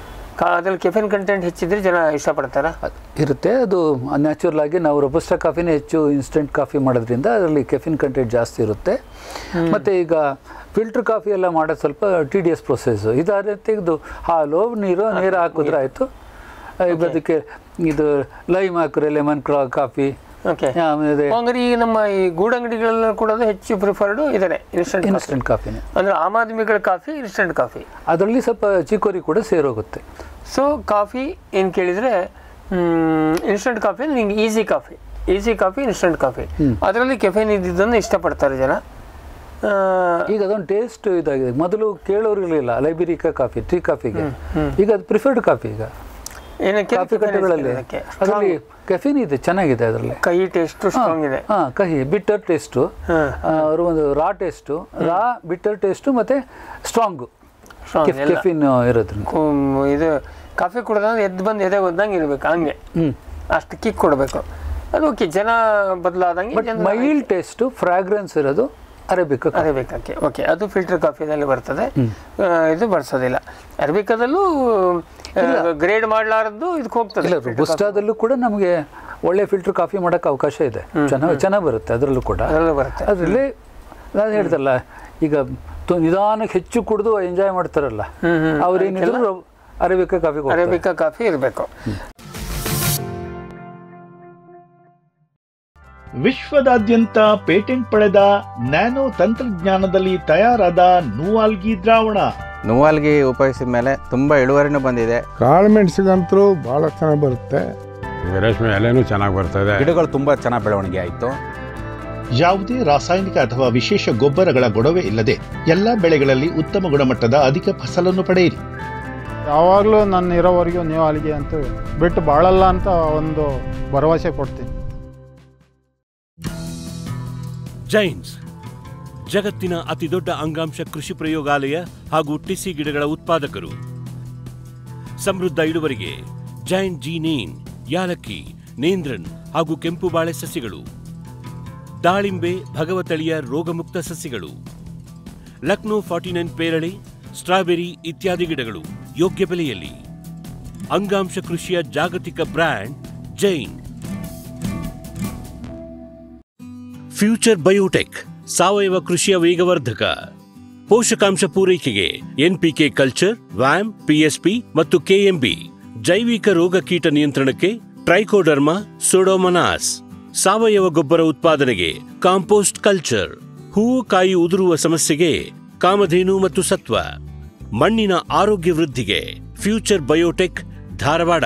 ಕಾ ಅದ್ರಲ್ಲಿ ಕೆಫಿನ್ ಕಂಟೆಂಟ್ ಹೆಚ್ಚಿದ್ರೆ ಜನ ಇಷ್ಟಪಡ್ತಾರಾ
ಅದ್ ಇರುತ್ತೆ ಅದು ನ್ಯಾಚುರಲ್ ಆಗಿ ನಾವು ರೊಬಸ್ಟಾ ಕಾಫಿನೇ ಹೆಚ್ಚು ಇನ್ಸ್ಟೆಂಟ್ ಕಾಫಿ ಮಾಡೋದ್ರಿಂದ ಅದರಲ್ಲಿ ಕೆಫಿನ್ ಕಂಟೆಂಟ್ ಜಾಸ್ತಿ ಇರುತ್ತೆ ಮತ್ತು ಈಗ ಫಿಲ್ಟರ್ ಕಾಫಿ ಎಲ್ಲ ಮಾಡೋದು ಸ್ವಲ್ಪ ಟಿ ಡಿ ಎಸ್ ಪ್ರೊಸೆಸ್ಸು ಇದಾದ್ರೆ ತೆಗೆದು ಹಾಲು ನೀರು ನೀರು ಹಾಕಿದ್ರೆ ಆಯಿತು ಅದಕ್ಕೆ ಇದು ಲೈಮ್ ಹಾಕಿದ್ರೆ ಲೆಮನ್ ಕಾಫಿ
ಓಕೆ
ಆಮೇಲೆ
ಹಂಗಾರೆ ಈಗ ನಮ್ಮ ಈ ಗೂಡಂಗಡಿಗಳೆಲ್ಲ ಕೂಡ ಹೆಚ್ಚು ಪ್ರಿಫರ್ಡು ಇದಾರೆ ಇನ್ಸ್ಟಂಟ್ ಕಾಫಿ
ಇನ್ಸ್ಟೆಂಟ್ ಕಾಫಿನೇ
ಅಂದ್ರೆ ಆಮ್ ಆದ್ಮಿಗಳ ಕಾಫಿ ಇನ್ಸ್ಟಂಟ್ ಕಾಫಿ
ಅದರಲ್ಲಿ ಸ್ವಲ್ಪ ಚಿಕೋರಿ ಕೂಡ ಸೇರೋಗುತ್ತೆ
ಸೊ ಕಾಫಿ ಏನು ಕೇಳಿದರೆ ಇನ್ಸ್ಟಂಟ್ ಕಾಫಿ ಅಂದ್ರೆ ನಿಂಗೆ easy coffee easy coffee instant coffee ಅದರಲ್ಲಿ ಕೆಫೆನ್ ಇದ್ದಿದ್ದನ್ನು ಇಷ್ಟಪಡ್ತಾರೆ ಜನ ಆ,
ಈಗ ಅದೊಂದು ಟೇಸ್ಟ್ ಇದಾಗಿದೆ ಮೊದಲು ಕೇಳೋರು ಇರಲಿಲ್ಲ ಲೈಬ್ರರಿಕಾ ಕಾಫಿ ಟೀ ಕಾಫಿಗೆ ಈಗ ಅದು ಪ್ರಿಫರ್ಡ್ ಕಾಫಿ ಈಗ
ಏನಕ್ಕೆ
ಕಾಫಿ ಕಟ್ಟೆಗಳಲ್ಲಿ
ಅದಕ್ಕೆ
ಅದರಲ್ಲಿ ಕೆಫಿನ್ ಇದೆ ಚೆನ್ನಾಗಿದೆ ಅದರಲ್ಲಿ
ಕೈ ಟೇಸ್ಟ್ ಸ್ಟ್ರಾಂಗ್ ಇದೆ
ಹಾ ಕಹಿ ಬಿಟ್ಟರ್ ಟೇಸ್ಟು
ಹಾ.
ಅವರು ಒಂದು raw taste raw bitter taste ಮತ್ತೆ ಸ್ಟ್ರಾಂಗು
ಸ್ಟ್ರಾಂಗ್ ಎಲ್ಲ
ಕೆಫಿನ್ ಇರೋದ್ರಿಂದ
ಕುಮ್- ಇದು ಕಾಫಿ ಕುಡ್ದಂದ್ರೆ ಎದ್ದು ಬಂದು ಎದೆ ಒದ್ದಂಗೆ ಇರ್ಬೇಕು ಹಂಗೆ
ಹ್ಮ್
ಅಷ್ಟು ಕಿಕ್ ಕೊಡಬೇಕು ಅದು ಓಕೆ ಜನ ಬದಲಾದಂಗೆ
ಬಟ್ ಮೈಲ್ಡ್ ಟೇಸ್ಟು ಫ್ರಾಗ್ರೆನ್ಸ್ ಇರೋದು ಅರೇಬಿಕಾ
ಅರೇಬಿಕಾಕ್ಕೆ ಓಕೆ ಅದು ಫಿಲ್ಟರ್ ಕಾಫಿನಲ್ಲಿ ಬರ್ತದೆ ಆ, ಇದು ಬಳಸೋದಿಲ್ಲ ಅರೇಬಿಕಾದಲ್ಲೂ ಗ್ರೇಡ್ ಮಾಡಲಾರದ್ದು ಇದಕ್ಕೆ ಹೋಗ್ತದೆ
ಇಲ್ಲ ರುಬುಸ್ಟಾದಲ್ಲೂ ಕೂಡ ನಮಗೆ ಒಳ್ಳೆ ಫಿಲ್ಟರ್ ಕಾಫಿ ಮಾಡೋಕ್ಕೆ ಅವಕಾಶ ಇದೆ ಚೆನ್ನಾಗಿ ಚೆನ್ನಾಗಿ ಬರುತ್ತೆ ಅದರಲ್ಲೂ ಕೂಡ
ಅದರಲ್ಲೂ ಬರುತ್ತೆ
ಅದರಲ್ಲಿ ನಾನು ಹೇಳ್ದಲ್ಲ ಈಗ ತು- ನಿಧಾನಕ್ಕೆ ಹೆಚ್ಚು ಕುಡಿದು ಎಂಜಾಯ್ ಮಾಡ್ತಾರಲ್ಲ
ಹ್ಮ್, ಹ್ಮ್.
ಅವ್ರೇನಿದ್ರು ಅರೇಬಿಕಾ ಕಾಫಿ
ಅರೇಬಿಕಾ ಕಾಫಿ ಇರಬೇಕು
ವಿಶ್ವದಾದ್ಯಂತ ಪೇಟೆಂಟ್ ಪಡೆದ ನ್ಯಾನೋ ತಂತ್ರಜ್ಞಾನದಲ್ಲಿ ತಯಾರಾದ ನೂವಾಲ್ಗಿ ದ್ರಾವಣ
ನೋವಾಲ್ಗಿ ಉಪಯೋಗಿಸಿದ ಮೇಲೆ ತುಂಬ ಇಳುವರಿನೂ ಬಂದಿದೆ
ಕಾಳು ಮೆಣಸಿಗಂತರೂ ಭಾಳ ಚೆನ್ನಾಗಿ ಬರುತ್ತೆ ರೇಷ್ಮೆ ಎಲೆನೂ ಚೆನ್ನಾಗಿ ಬರ್ತದೆ
ಗಿಡಗಳು ತುಂಬ ಚೆನ್ನಾಗಿ ಬೆಳವಣಿಗೆ ಆಯಿತು
ಯಾವುದೇ ರಾಸಾಯನಿಕ ಅಥವಾ ವಿಶೇಷ ಗೊಬ್ಬರಗಳ ಗೊಡವೆ ಇಲ್ಲದೆ ಎಲ್ಲ ಬೆಳೆಗಳಲ್ಲಿ ಉತ್ತಮ ಗುಣಮಟ್ಟದ ಅಧಿಕ ಫಸಲನ್ನು ಪಡೆಯಿರಿ
ಯಾವಾಗಲೂ ನನ್ನ ಇರೋವರೆಗೂ ನೀವು ಅಲ್ಲಿಗೆ ಅಂತೂ ಬಿಟ್ಟು ಬಾಳಲ್ಲ ಅಂತ ಒಂದು ಭರವಸೆ ಕೊಡ್ತೀನಿ
ಜೈನ್ಸ್ ಜಗತ್ತಿನ ಅತಿದೊಡ್ಡ ಅಂಗಾಂಶ ಕೃಷಿ ಪ್ರಯೋಗಾಲಯ ಹಾಗೂ ಟಿಸಿ ಗಿಡಗಳ ಉತ್ಪಾದಕರು ಸಮೃದ್ಧ ಇಳುವರಿಗೆ ಜೈನ್ ಜಿ ನೇನ್ ಯಾಲಕ್ಕಿ ನೇಂದ್ರನ್ ಹಾಗೂ ಕೆಂಪು ಬಾಳೆ ಸಸ್ಯಗಳು ದಾಳಿಂಬೆ ಭಗವತಳಿಯ ರೋಗಮುಕ್ತ ಸಸ್ಯಗಳು ಲಕ್ನೋ ಫಾರ್ಟಿ ನೈನ್ ಪೇರಳೆ ಸ್ಟ್ರಾಬೆರಿ ಇತ್ಯಾದಿ ಗಿಡಗಳು ಯೋಗ್ಯ ಬೆಲೆಯಲ್ಲಿ ಅಂಗಾಂಶ ಕೃಷಿಯ ಜಾಗತಿಕ ಬ್ರ್ಯಾಂಡ್ ಜೈನ್ ಫ್ಯೂಚರ್ ಬಯೋಟೆಕ್ ಸಾವಯವ ಕೃಷಿಯ ವೇಗವರ್ಧಕ ಪೋಷಕಾಂಶ ಪೂರೈಕೆಗೆ ಎನ್ಪಿಕೆ ಕಲ್ಚರ್ ವ್ಯಾಮ್ ಪಿಎಸ್ಪಿ ಮತ್ತು ಕೆಎಂಬಿ ಜೈವಿಕ ರೋಗ ಕೀಟ ನಿಯಂತ್ರಣಕ್ಕೆ ಟ್ರೈಕೋಡರ್ಮಾ ಸೊಡೋಮನಾಸ್ ಸಾವಯವ ಗೊಬ್ಬರ ಉತ್ಪಾದನೆಗೆ ಕಾಂಪೋಸ್ಟ್ ಕಲ್ಚರ್ ಹೂವು ಕಾಯಿ ಉದುರುವ ಸಮಸ್ಯೆಗೆ ಕಾಮಧೇನು ಮತ್ತು ಸತ್ವ ಮಣ್ಣಿನ ಆರೋಗ್ಯ ವೃದ್ಧಿಗೆ ಫ್ಯೂಚರ್ ಬಯೋಟೆಕ್ ಧಾರವಾಡ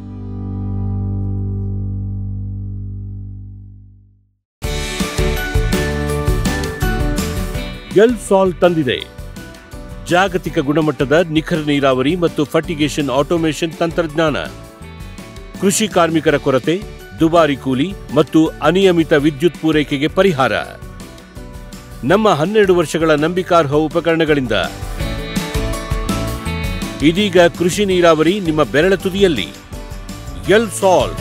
ಎಲ್ ಸಾಲ್ ತಂದಿದೆ ಜಾಗತಿಕ ಗುಣಮಟ್ಟದ ನಿಖರ ನೀರಾವರಿ ಮತ್ತು ಫರ್ಟಿಗೇಷನ್ ಆಟೋಮೇಷನ್ ತಂತ್ರಜ್ಞಾನ ಕೃಷಿ ಕಾರ್ಮಿಕರ ಕೊರತೆ ದುಬಾರಿ ಕೂಲಿ ಮತ್ತು ಅನಿಯಮಿತ ವಿದ್ಯುತ್ ಪೂರೈಕೆಗೆ ಪರಿಹಾರ ನಮ್ಮ ಹನ್ನೆರಡು ವರ್ಷಗಳ ನಂಬಿಕಾರ್ಹ ಉಪಕರಣಗಳಿಂದ ಇದೀಗ ಕೃಷಿ ನೀರಾವರಿ ನಿಮ್ಮ ಬೆರಳ ತುದಿಯಲ್ಲಿ ಎಲ್ ಸಾಲ್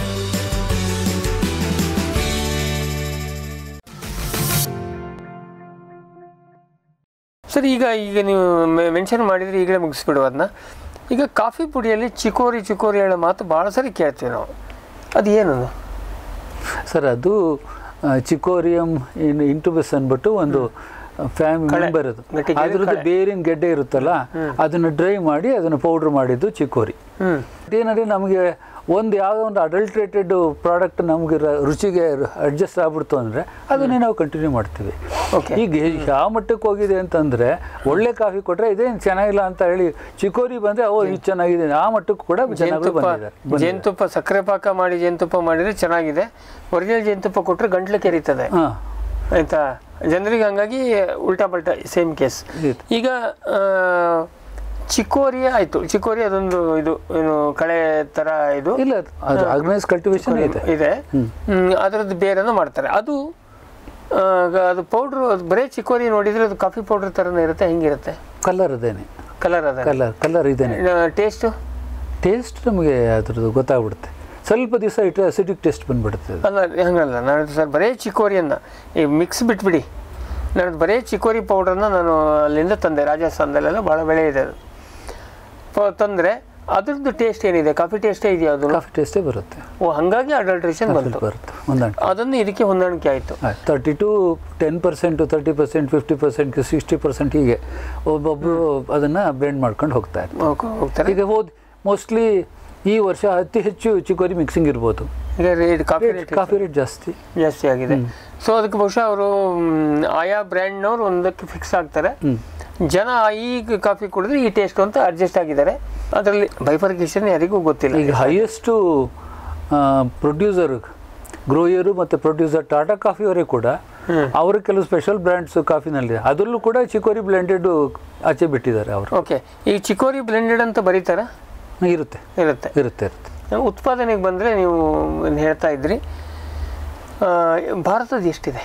ಸರ್ ಈಗ ಈಗ ನೀವು ಮೆನ್ಷನ್ ಮಾಡಿದರೆ ಈಗಲೇ ಮುಗಿಸ್ಬಿಡುವ ಅದನ್ನ ಈಗ ಕಾಫಿ ಪುಡಿಯಲ್ಲಿ ಚಿಕೋರಿ ಚಿಕೋರಿ ಹೇಳೋ ಮಾತು ಭಾಳ ಸರಿ ಕೇಳ್ತೀವಿ ನಾವು ಅದು ಏನು
ಸರ್ ಅದು ಚಿಕೋರಿಯಂ ಇನ್ ಇಂಟುಬಸ್ ಅಂದ್ಬಿಟ್ಟು ಒಂದು ಫ್ಯಾಮಿಲಿ
ಕಳೆ.
ಮೆಂಬರ್ ಅದು
ಗಟ್ಟಿ ಗೆಡ್ಡೆ
ಅದ್ರದ್ದು
ಕಳೆ.
ಬೇರಿನ ಗೆಡ್ಡೆ ಇರುತ್ತಲ್ಲ ಅದನ್ನು ಡ್ರೈ ಮಾಡಿ ಅದನ್ನು ಪೌಡ್ರ್ ಮಾಡಿದ್ದು ಚಿಕೋರಿ
ಹ್ಞೂ
ಏನಂದ್ರೆ ನಮಗೆ ಒಂದು ಯಾವುದೋ ಒಂದು ಅಡಲ್ಟ್ರೇಟೆಡ್ ಪ್ರಾಡಕ್ಟ್ ನಮಗೆ ರ- ರುಚಿಗೆ ಅಡ್ಜಸ್ಟ್ ಆಗ್ಬಿಡ್ತು ಅಂದರೆ ಅದನ್ನೇ ನಾವು ಕಂಟಿನ್ಯೂ ಮಾಡ್ತೀವಿ
Okay.
ಈಗ ಯಾವ ಮಟ್ಟಕ್ಕೆ ಹೋಗಿದೆ ಅಂತಂದರೆ ಒಳ್ಳೆ ಕಾಫಿ ಕೊಟ್ಟರೆ ಇದೇನು ಚೆನ್ನಾಗಿಲ್ಲ ಅಂತ ಹೇಳಿ ಚಿಕೋರಿ ಬಂದರೆ ಓ ಇದು ಚೆನ್ನಾಗಿದೆ ಆ ಮಟ್ಟಕ್ಕೂ ಕೂಡ ಚೆನ್ನಾಗಿ
ಜೇನುತುಪ್ಪ
ಬಂದಿದ್ದಾರೆ ಬಂದಿದ್ದಾರೆ.
ಜೇನುತುಪ್ಪ ಸಕ್ಕರೆ ಪಾಕ ಮಾಡಿ ಜೇನುತುಪ್ಪ ಮಾಡಿದರೆ ಚೆನ್ನಾಗಿದೆ ಒರಿಜಿನಲ್ ಜೇನುತುಪ್ಪ ಕೊಟ್ಟರೆ ಗಂಟ್ಲು ಕೆರೀತದೆ
ಹಾಂ
ಆಯಿತಾ ಜನರಿಗೆ ಹಂಗಾಗಿ ಉಲ್ಟಾ ಪಲ್ಟಾ ಸೇಮ್ ಕೇಸ್
ಇದು.
ಈಗ ಆ, ಚಿಕೋರಿ ಆಯಿತು ಚಿಕೋರಿ ಅದೊಂದು ಇದು ಏನು ಕಳೆ ಥರ ಇದು
ಇಲ್ಲ ಅದು ಆರ್ಗನೈಸ್ ಕಲ್ಟಿವೇಶನ್ ಇದೆ
ಇದೆ ಹ್ಮ್, ಅದರದ್ದು ಬೇರನ್ನು ಮಾಡ್ತಾರೆ ಅದು ಆ, ಗ- ಅದು ಪೌಡ್ರು ಅದು ಬರೀ ಚಿಕೋರಿ ನೋಡಿದ್ರೆ ಅದು ಕಾಫಿ ಪೌಡ್ರ್ ಥರನೇ ಇರುತ್ತೆ ಹೆಂಗಿರುತ್ತೆ
ಕಲರ್ ಅದೇನೆ
ಕಲರ್ ಅದ
ಕಲರ್ ಕಲರ್ ಇದೇನೆ
ಟೇಸ್ಟು
ಟೇಸ್ಟ್ ನಮಗೆ ಅದ್ರದ್ದು ಗೊತ್ತಾಗ್ಬಿಡುತ್ತೆ ಸ್ವಲ್ಪ ದಿವಸ ಇಟ್ಟರೆ ಅಸಿಡಿಕ್ ಟೇಸ್ಟ್ ಬಂದ್ಬಿಡುತ್ತೆ ಅದು.
ಅಲ್ಲ ಹಂಗಲ್ಲ ನಾನು ಸರ್ ಬರೀ ಚಿಕೋರಿಯನ್ನು ಈ ಮಿಕ್ಸ್ ಬಿಟ್ಬಿಡಿ ನಾನು ಬರೀ ಚಿಕೋರಿ ಪೌಡ್ರನ್ನ ನಾನು ಅಲ್ಲಿಂದ ತಂದೆ ರಾಜಸ್ಥಾನದಲ್ಲೆಲ್ಲ ಭಾಳ ಬೆಳೆ ಇದೆ ಅದು ಪ- ತಂದರೆ ಅದ್ರದ್ದು ಟೇಸ್ಟ್ ಏನಿದೆ ಕಾಫಿ ಟೇಸ್ಟೇ ಇದೆಯಾ ಅದು
ಕಾಫಿ ಟೇಸ್ಟೇ ಬರುತ್ತೆ
ಓ ಹಾಗಾಗಿ ಅಡಲ್ಟ್ರೇಷನ್ ಬಂತು
ಸ್ವಲ್ಪ ಬರುತ್ತೆ ಹೊಂದಾಣಿಕೆ
ಅದನ್ನು ಇದಕ್ಕೆ ಹೊಂದಾಣಿಕೆ ಆಯಿತು
thirty two ten percent thirty percent fifty percent sixty percent ಹೀಗೆ ಒಬ್ಬೊಬ್ಬರು ಅದನ್ನು ಬ್ಲೆಂಡ್ ಮಾಡ್ಕೊಂಡು ಹೋಗ್ತಾ ಇರ್ತಾರೆ
ಹೋಗ್ತಾರೆ
ಈಗ ಹೋದ್ ಮೋಸ್ಟ್ಲಿ ಈ ವರ್ಷ ಅತಿ ಹೆಚ್ಚು ಚಿಕೋರಿ ಮಿಕ್ಸಿಂಗ್ ಇರ್ಬೋದು
ಈಗ rate coffee rate
coffee rate ಜಾಸ್ತಿ
ಜಾಸ್ತಿ ಆಗಿದೆ ಸೊ ಅದಕ್ಕೆ ಬಹುಶಃ ಅವರು ಆಯಾ ಬ್ರ್ಯಾಂಡ್ನವ್ರು ಒಂದಕ್ಕೆ ಫಿಕ್ಸ್ ಆಗ್ತಾರೆ ಜನ ಈ ಕಾಫಿ ಕುಡಿದ್ರೆ ಈ ಟೇಸ್ಟ್ ಅಂತ ಅಡ್ಜಸ್ಟ್ ಆಗಿದ್ದಾರೆ ಅದರಲ್ಲಿ ಬೈಫರ್ಕೇಶನ್ ಯಾರಿಗೂ ಗೊತ್ತಿಲ್ಲ
ಈಗ ಹೈಯೆಸ್ಟು ಪ್ರೊಡ್ಯೂಸರ್ ಗ್ರೋಯರು ಮತ್ತು ಪ್ರೊಡ್ಯೂಸರ್ ಟಾಟಾ ಕಾಫಿಯವರೇ ಕೂಡ ಅವರು ಕೆಲವು ಸ್ಪೆಷಲ್ ಬ್ರ್ಯಾಂಡ್ಸ್ ಕಾಫಿನಲ್ಲಿ ಅದರಲ್ಲೂ ಕೂಡ ಚಿಕೋರಿ ಬ್ಲೆಂಡೆಡ್ ಆಚೆ ಬಿಟ್ಟಿದ್ದಾರೆ ಅವರು
ಓಕೆ ಈ ಚಿಕೋರಿ ಬ್ಲೆಂಡೆಡ್ ಅಂತ ಬರೀತಾರ
ಇರುತ್ತೆ
ಇರುತ್ತೆ
ಇರುತ್ತೆ ಇರುತ್ತೆ
ಉತ್ಪಾದನೆಗೆ ಬಂದರೆ ನೀವು ಏನ್ ಹೇಳ್ತಾ ಇದ್ರಿ ಆ, ಭಾರತದ ಎಷ್ಟಿದೆ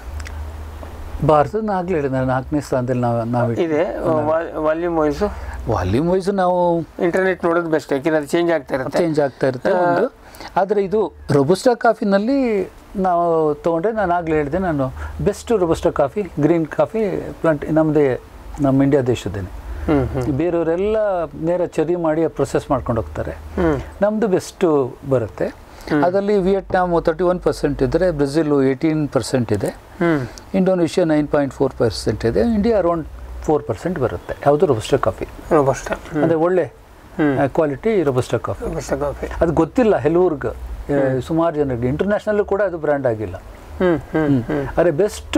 ಭಾರತದ ನಾಲ್ಕು ಹೇಳಿದೆ ನಾಲ್ಕನೇ ಸ್ಥಾನದಲ್ಲಿ ನಾವು ನಾವು
ಇದೆ ವಾಲ್ಯೂಮ್ ವೈಸು
ವಾಲ್ಯೂಮ್ ವೈಸ್ ನಾವು
ಇಂಟರ್ನೆಟ್ ನೋಡೋದು ಬೆಸ್ಟ್ ಯಾಕೆಂದ್ರೆ ಅದು ಚೇಂಜ್ ಆಗ್ತಾ ಇರುತ್ತೆ
ಚೇಂಜ್ ಆಗ್ತಾ ಇರುತ್ತೆ ಒಂದು ಆದರೆ ಇದು ರೊಬಸ್ಟಾ ಕಾಫಿನಲ್ಲಿ ನಾವು ತೊಗೊಂಡ್ರೆ ನಾನು ಆಗಲೇ ಹೇಳಿದೆ ನಾನು best robusta coffee green coffee plant ನಮ್ಮದೇ ನಮ್ಮ ಇಂಡಿಯಾ ದೇಶದ್ದೇನೆ
ಹ್ಮ್ ಹ್ಮ್
ಬೇರೆಯವರೆಲ್ಲ ನೇರ ಚರಿ ಮಾಡಿ ಪ್ರೊಸೆಸ್ ಮಾಡ್ಕೊಂಡು ಹೋಗ್ತಾರೆ
ಹ್ಮ್
ನಮ್ಮದು ಬೆಸ್ಟು ಬರುತ್ತೆ ಅದರಲ್ಲಿ ವಿಯೆಟ್ನಾಮ್ ತರ್ಟಿ ಒನ್ ಪರ್ಸೆಂಟ್ ಇದ್ದರೆ ಬ್ರೆಜಿಲು ಏಯ್ಟೀನ್ ಪರ್ಸೆಂಟ್ ಇದೆ
hmm
Indonesia nine point four percent ಇದೆ ಇಂಡಿಯಾ ಅರೌಂಡ್ ಫೋರ್ ಪರ್ಸೆಂಟ್ ಬರುತ್ತೆ ಯಾವುದು ರೊಬಸ್ಟಾ ಕಾಫಿ
ರೋಬಸ್ಟ
ಅಂದರೆ ಒಳ್ಳೆ
hmm.
Quality robusta coffee
robusta coffee
ಅದು ಗೊತ್ತಿಲ್ಲ ಕೆಲವ್ರಿಗೆ ಸುಮಾರು ಜನರಿಗೆ ಇಂಟರ್ನ್ಯಾಷನಲ್ಲೂ ಕೂಡ ಅದು ಬ್ರ್ಯಾಂಡ್ ಆಗಿಲ್ಲ
ಹ್ಮ್ ಹ್ಮ್ ಹ್ಮ್
ಆದರೆ ಬೆಸ್ಟು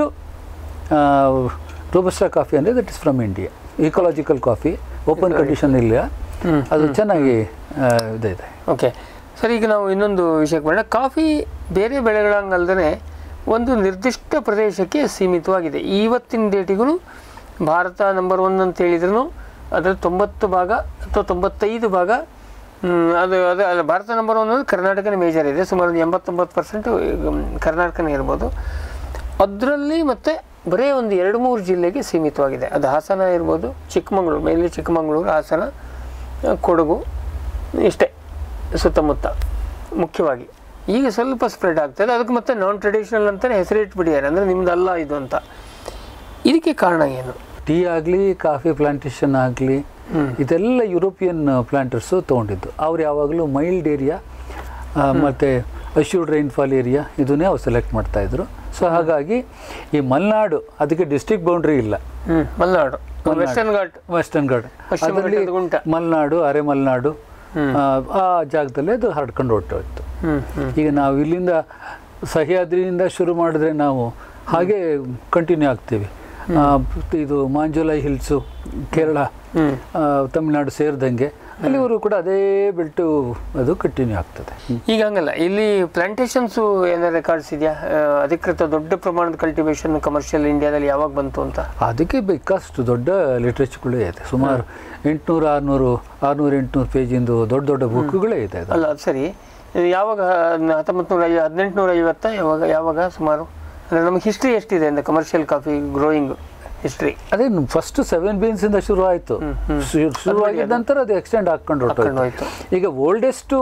ರೋಬಸ್ಟಾ ಕಾಫಿ ಅಂದರೆ that is from India ecological coffee open condition ಇಲ್ಲ ಅದು ಚೆನ್ನಾಗಿ ಆ, ಇದಿದೆ
ಓಕೆ ಸರ್ ಈಗ ನಾವು ಇನ್ನೊಂದು ವಿಷಯಕ್ಕೆ ಬರೋಣ ಕಾಫಿ ಬೇರೆ ಬೆಳೆಗಳಂಗಲ್ದೇ ಒಂದು ನಿರ್ದಿಷ್ಟ ಪ್ರದೇಶಕ್ಕೆ ಸೀಮಿತವಾಗಿದೆ ಇವತ್ತಿನ ಡೇಟಿಗೂ ಭಾರತ ನಂಬರ್ ಒನ್ ಅಂತ ಹೇಳಿದ್ರು ಅದರ ತೊಂಬತ್ತು ಭಾಗ ಅಥವಾ ತೊಂಬತ್ತೈದು ಭಾಗ ಹ್ಮ್, ಅದು ಅದು ಅದು ಭಾರತ ನಂಬರ್ ಒನ್ ಅಂದರೆ ಕರ್ನಾಟಕನೇ ಮೇಜರ್ ಇದೆ ಸುಮಾರು ಒಂದು ಎಂಬತ್ತೊಂಬತ್ತು ಪರ್ಸೆಂಟ್ ಕರ್ನಾಟಕನೇ ಇರ್ಬೋದು ಅದರಲ್ಲಿ ಮತ್ತೆ ಬರೀ ಒಂದು ಎರಡು ಮೂರು ಜಿಲ್ಲೆಗೆ ಸೀಮಿತವಾಗಿದೆ ಅದು ಹಾಸನ ಇರ್ಬೋದು ಚಿಕ್ಕಮಗಳೂರು ಮೇಲಿ ಚಿಕ್ಕಮಗಳೂರು ಹಾಸನ ಆ, ಕೊಡಗು ಇಷ್ಟೇ ಸುತ್ತಮುತ್ತ ಮುಖ್ಯವಾಗಿ ಈಗ ಸ್ವಲ್ಪ ಸ್ಪ್ರೆಡ್ ಆಗ್ತದೆ ಅದಕ್ಕೆ ಮತ್ತೆ ನಾನ್ ಟ್ರೆಡಿಷನಲ್ ಅಂತಲೇ ಹೆಸರಿಟ್ಬಿಟ್ಟಿದ್ದಾರೆ ಅಂದರೆ ನಿಮ್ದಲ್ಲ ಇದು ಅಂತ ಇದಕ್ಕೆ ಕಾರಣ ಏನು
ಟೀ ಆಗಲಿ ಕಾಫಿ ಪ್ಲಾಂಟೇಶನ್ ಆಗಲಿ ಇದೆಲ್ಲ ಯುರೋಪಿಯನ್ ಪ್ಲಾಂಟರ್ಸು ತೊಗೊಂಡಿದ್ದು ಅವ್ರು ಯಾವಾಗಲೂ ಮೈಲ್ಡ್ ಏರಿಯಾ ಮತ್ತು ಅಶ್ಯೂರ್ಡ್ ರೈನ್ಫಾಲ್ ಏರಿಯಾ ಇದನ್ನೇ ಅವ್ರು ಸೆಲೆಕ್ಟ್ ಮಾಡ್ತಾಯಿದ್ರು ಸೊ ಹಾಗಾಗಿ ಈ ಮಲೆನಾಡು ಅದಕ್ಕೆ ಡಿಸ್ಟ್ರಿಕ್ಟ್ ಬೌಂಡ್ರಿ ಇಲ್ಲ
ಹ್ಞೂ Malenadu western ghat
western ghat
ಪಶ್ಚಿಮ
ಅದರಲ್ಲಿ
ಘಟ್ಟದ ಗುಂಟ.
ಮಲೆನಾಡು ಅರೆ ಮಲೆನಾಡು ಆ, ಆ ಜಾಗದಲ್ಲೇ ಅದು ಹರಡ್ಕೊಂಡು ಹೊರಟೋಯ್ತು
ಹ್ಞೂ ಹ್ಞೂ
ಈಗ ನಾವು ಇಲ್ಲಿಂದ ಸಹ್ಯಾದ್ರಿಯಿಂದ ಶುರು ಮಾಡಿದ್ರೆ ನಾವು ಹಾಗೆ ಕಂಟಿನ್ಯೂ ಆಗ್ತೀವಿ ಆ, ಇದು ಮಾಂಜುಲೈ ಹಿಲ್ಸು ಕೇರಳ ಆ, ತಮಿಳ್ನಾಡು ಸೇರಿದಂಗೆ ಅಲ್ಲಿವರೆಗೂ ಕೂಡ ಅದೇ ಬೆಲ್ಟು ಅದು ಕಂಟಿನ್ಯೂ ಆಗ್ತದೆ
ಈಗ ಹಂಗಲ್ಲ ಇಲ್ಲಿ ಪ್ಲಾಂಟೇಶನ್ಸು ಏನಾರು ರೆಕಾರ್ಡ್ಸ್ ಇದೆಯಾ ಆ, ಅಧಿಕೃತ ದೊಡ್ಡ ಪ್ರಮಾಣದ ಕಲ್ಟಿವೇಶನ್ ಕಮರ್ಷಿಯಲ್ ಇಂಡಿಯಾದಲ್ಲಿ ಯಾವಾಗ ಬಂತು ಅಂತ
ಅದಕ್ಕೆ ಬೇಕಷ್ಟು ದೊಡ್ಡ ಲಿಟ್ರೇಚರ್ಗಳೇ ಇದೆ ಸುಮಾರು ಎಂಟುನೂರು ಆರುನೂರು ಆರುನೂರು ಎಂಟುನೂರು ಪೇಜಿಂದು ದೊಡ್ಡ ದೊಡ್ಡ ಬುಕ್ಗಳೇ ಇದೆ ಅದು
ಅಲ್ಲ ಅದು ಸರಿ ಇದು ಯಾವಾಗ ಹತ್ತೊಂಬತ್ತು ನೂರ ಐ ಹದಿನೆಂಟುನೂರ ಐವತ್ತ ಯಾವಾಗ ಯಾವಾಗ ಸುಮಾರು ಅಂದರೆ ನಮಗೆ ಹಿಸ್ಟ್ರಿ ಎಷ್ಟಿದೆ ಅಂದರೆ ಕಮರ್ಷಿಯಲ್ ಕಾಫಿ ಗ್ರೋಯಿಂಗ್ ಹಿಸ್ಟ್ರಿ
ಅದೇ ಫಸ್ಟ್ ಸೆವೆನ್ ಬೀನ್ಸ್ ಇಂದ ಶುರು ಆಯಿತು ಶುರು ಆಗಿದ ನಂತರ ಅದು ಎಕ್ಸ್ಟೆಂಡ್ ಹಾಕೊಂಡು
ಹಾಕ್ಕೊಂಡು
ಹೊರಟೋಯ್ತು ಈಗ oldest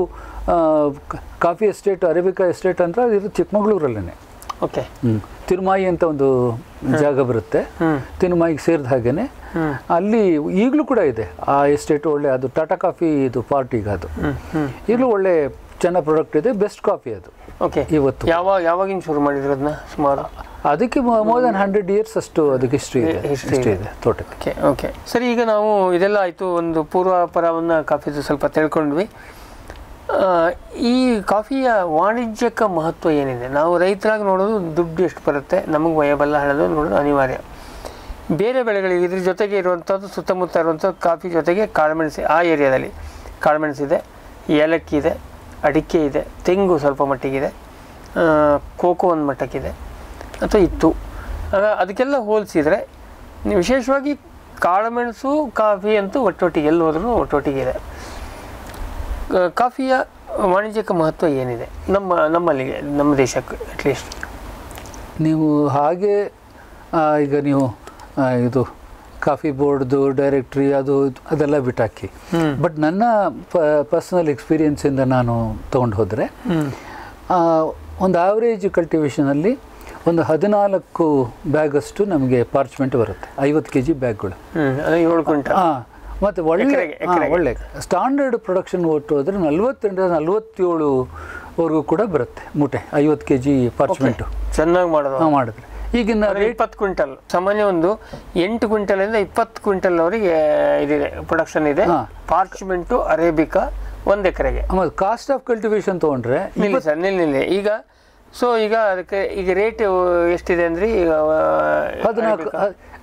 coffee estate arabica estate ಅಂದ್ರೆ ಅದು ಇದು ಚಿಕ್ಕಮಗಳೂರಲ್ಲೇ
ಓಕೆ
ತಿರುಮಾಯಿ ಅಂತ ಒಂದು ಜಾಗ ಬರುತ್ತೆ ತಿರುಮಾಯಿಗೆ ಸೇರಿದ ಹಾಗೇನೆ ಅಲ್ಲಿ ಈಗಲೂ ಕೂಡ ಇದೆ ಆ ಎಸ್ಟೇಟ್ ಒಳ್ಳೆ ಅದು ಟಾಟಾ ಕಾಫಿ ಇದು ಪಾರ್ಟಿಗೆ ಅದು ಈಗಲೂ ಒಳ್ಳೆ ಚೆನ್ನಾಗಿ ಪ್ರಾಡಕ್ಟ್ ಇದೆ ಬೆಸ್ಟ್ ಕಾಫಿ ಅದು
ಓಕೆ
ಇವತ್ತು
ಯಾವ ಯಾವಾಗಿಂದ ಶುರು ಮಾಡಿದ್ರು ಅದನ್ನ ಸುಮಾರು
ಅದಕ್ಕೆ ಮೋರ್ ದನ್ ಹಂಡ್ರೆಡ್ ಇಯರ್ಸ್ ಅಷ್ಟು ಅದಕ್ಕೆ ಹಿಸ್ಟ್ರಿ ಇದೆ
History
ಹಿಸ್ಟ್ರಿ ಇದೆ ತೋಟಕ್ಕೆ
ಓಕೆ ಓಕೆ ಸರಿ ಈಗ ನಾವು ಇದೆಲ್ಲ ಆಯಿತು ಒಂದು ಪೂರ್ವಾಪರವನ್ನು ಕಾಫಿದು ಸ್ವಲ್ಪ ತಿಳ್ಕೊಂಡ್ವಿ ಆ, ಈ ಕಾಫಿಯ ವಾಣಿಜ್ಯಕ ಮಹತ್ವ ಏನಿದೆ ನಾವು ರೈತರಾಗಿ ನೋಡೋದು ದುಡ್ಡು ಎಷ್ಟು ಬರುತ್ತೆ ನಮಗೆ ವಯಬಲ್ಲ ಹಣದು ನೋಡೋದು ಅನಿವಾರ್ಯ ಬೇರೆ ಬೆಳೆಗಳಿಗೆ ಇದ್ರ ಜೊತೆಗೆ ಇರುವಂಥದ್ದು ಸುತ್ತಮುತ್ತ ಇರುವಂಥದ್ದು ಕಾಫಿ ಜೊತೆಗೆ ಕಾಳುಮೆಣಸು ಆ ಏರಿಯಾದಲ್ಲಿ ಕಾಳುಮೆಣಸು ಇದೆ ಏಲಕ್ಕಿ ಇದೆ ಅಡಿಕೆ ಇದೆ ತೆಂಗು ಸ್ವಲ್ಪ ಮಟ್ಟಿಗಿದೆ ಆ, ಕೋಕೋ ಒಂದು ಮಟ್ಟಕ್ಕಿದೆ ಅಥವಾ ಇತ್ತು ಆಗ ಅದಕ್ಕೆಲ್ಲ ಹೋಲಿಸಿದರೆ ವಿಶೇಷವಾಗಿ ಕಾಳುಮೆಣಸು ಕಾಫಿ ಅಂತೂ ಒಟ್ಟೊಟ್ಟಿಗೆ ಎಲ್ಲಿ ಹೋದ್ರೂ ಒಟ್ಟೊಟ್ಟಿಗೆ ಇದೆ ಕ- ಕಾಫಿಯ ವಾಣಿಜ್ಯಿಕ ಮಹತ್ವ ಏನಿದೆ ನಮ್ಮ ನಮ್ಮಲ್ಲಿಗೆ ನಮ್ಮ ದೇಶಕ್ಕೆ ಅಟ್ಲೀಸ್ಟ್
ನೀವು ಹಾಗೆ ಆ, ಈಗ ನೀವು ಆ, ಇದು ಕಾಫಿ ಬೋರ್ಡ್ದು ಡೈರೆಕ್ಟ್ರಿ ಅದು ಇದು ಅದೆಲ್ಲ ಬಿಟ್ಟಾಕಿ ಬಟ್ ನನ್ನ ಪರ್ಸನಲ್ ಎಕ್ಸ್ಪೀರಿಯನ್ಸಿಂದ ನಾನು ತೊಗೊಂಡು ಹೋದರೆ ಒಂದು ಆವ್ರೇಜ್ ಕಲ್ಟಿವೇಷನಲ್ಲಿ ಒಂದು ಹದಿನಾಲ್ಕು ಬ್ಯಾಗಷ್ಟು ನಮಗೆ ಪಾರ್ಚ್ಮೆಂಟ್ ಬರುತ್ತೆ ಐವತ್ತು ಕೆ ಜಿ ಬ್ಯಾಗ್ಗಳು
ಹ್ಞೂ ಅದು ಏಳು ಕ್ವಿಂಟಲ್
ಹಾಂ ಮತ್ತು ಒಳ್ಳೆ
ಎಕರೆಗೆ,
ಹಾ,
ಎಕರೆಗೆ.
ಒಳ್ಳೆ ಸ್ಟ್ಯಾಂಡರ್ಡ್ ಪ್ರೊಡಕ್ಷನ್ ಒಟ್ಟು ಹೋದರೆ ನಲ್ವತ್ತೆಂಟರಿಂದ ನಲ್ವತ್ತೇಳು ವರೆಗೂ ಕೂಡ ಬರುತ್ತೆ ಮೂಟೆ ಐವತ್ತು ಕೆ ಜಿ ಪಾರ್ಚ್ಮೆಂಟು
ಚೆನ್ನಾಗಿ ಮಾಡೋದು
ಹಾಂ ಮಾಡಿದ್ರೆ ಈಗಿನ ರೇಟ್
ಇಪ್ಪತ್ತು ಕ್ವಿಂಟಲ್ ಸಾಮಾನ್ಯ ಒಂದು ಎಂಟು ಕ್ವಿಂಟಲಿಂದ ಇಪ್ಪತ್ತು ಕ್ವಿಂಟಲ್ವರೆಗೆ ಇದಿದೆ ಪ್ರೊಡಕ್ಷನ್ ಇದೆ
ಹಾ.
ಪಾರ್ಚ್ಮೆಂಟು ಅರೇಬಿಕಾ ಒಂದು ಎಕರೆಗೆ
ಆಮೇಲೆ ಕಾಸ್ಟ್ ಆಫ್ ಕಲ್ಟಿವೇಶನ್ ತೊಗೊಂಡ್ರೆ
ನಿಲ್ಲಿ ಸರ್ ನಿಲ್ಲಿ ನಿಲ್ಲಿ ಈಗ ಸೊ ಈಗ ಅದಕ್ಕೆ ಈಗ ರೇಟ್ ಎಷ್ಟಿದೆ ಅಂದ್ರೆ ಈಗ ಆ,
ಹದಿನಾಲ್ಕು
Arabica?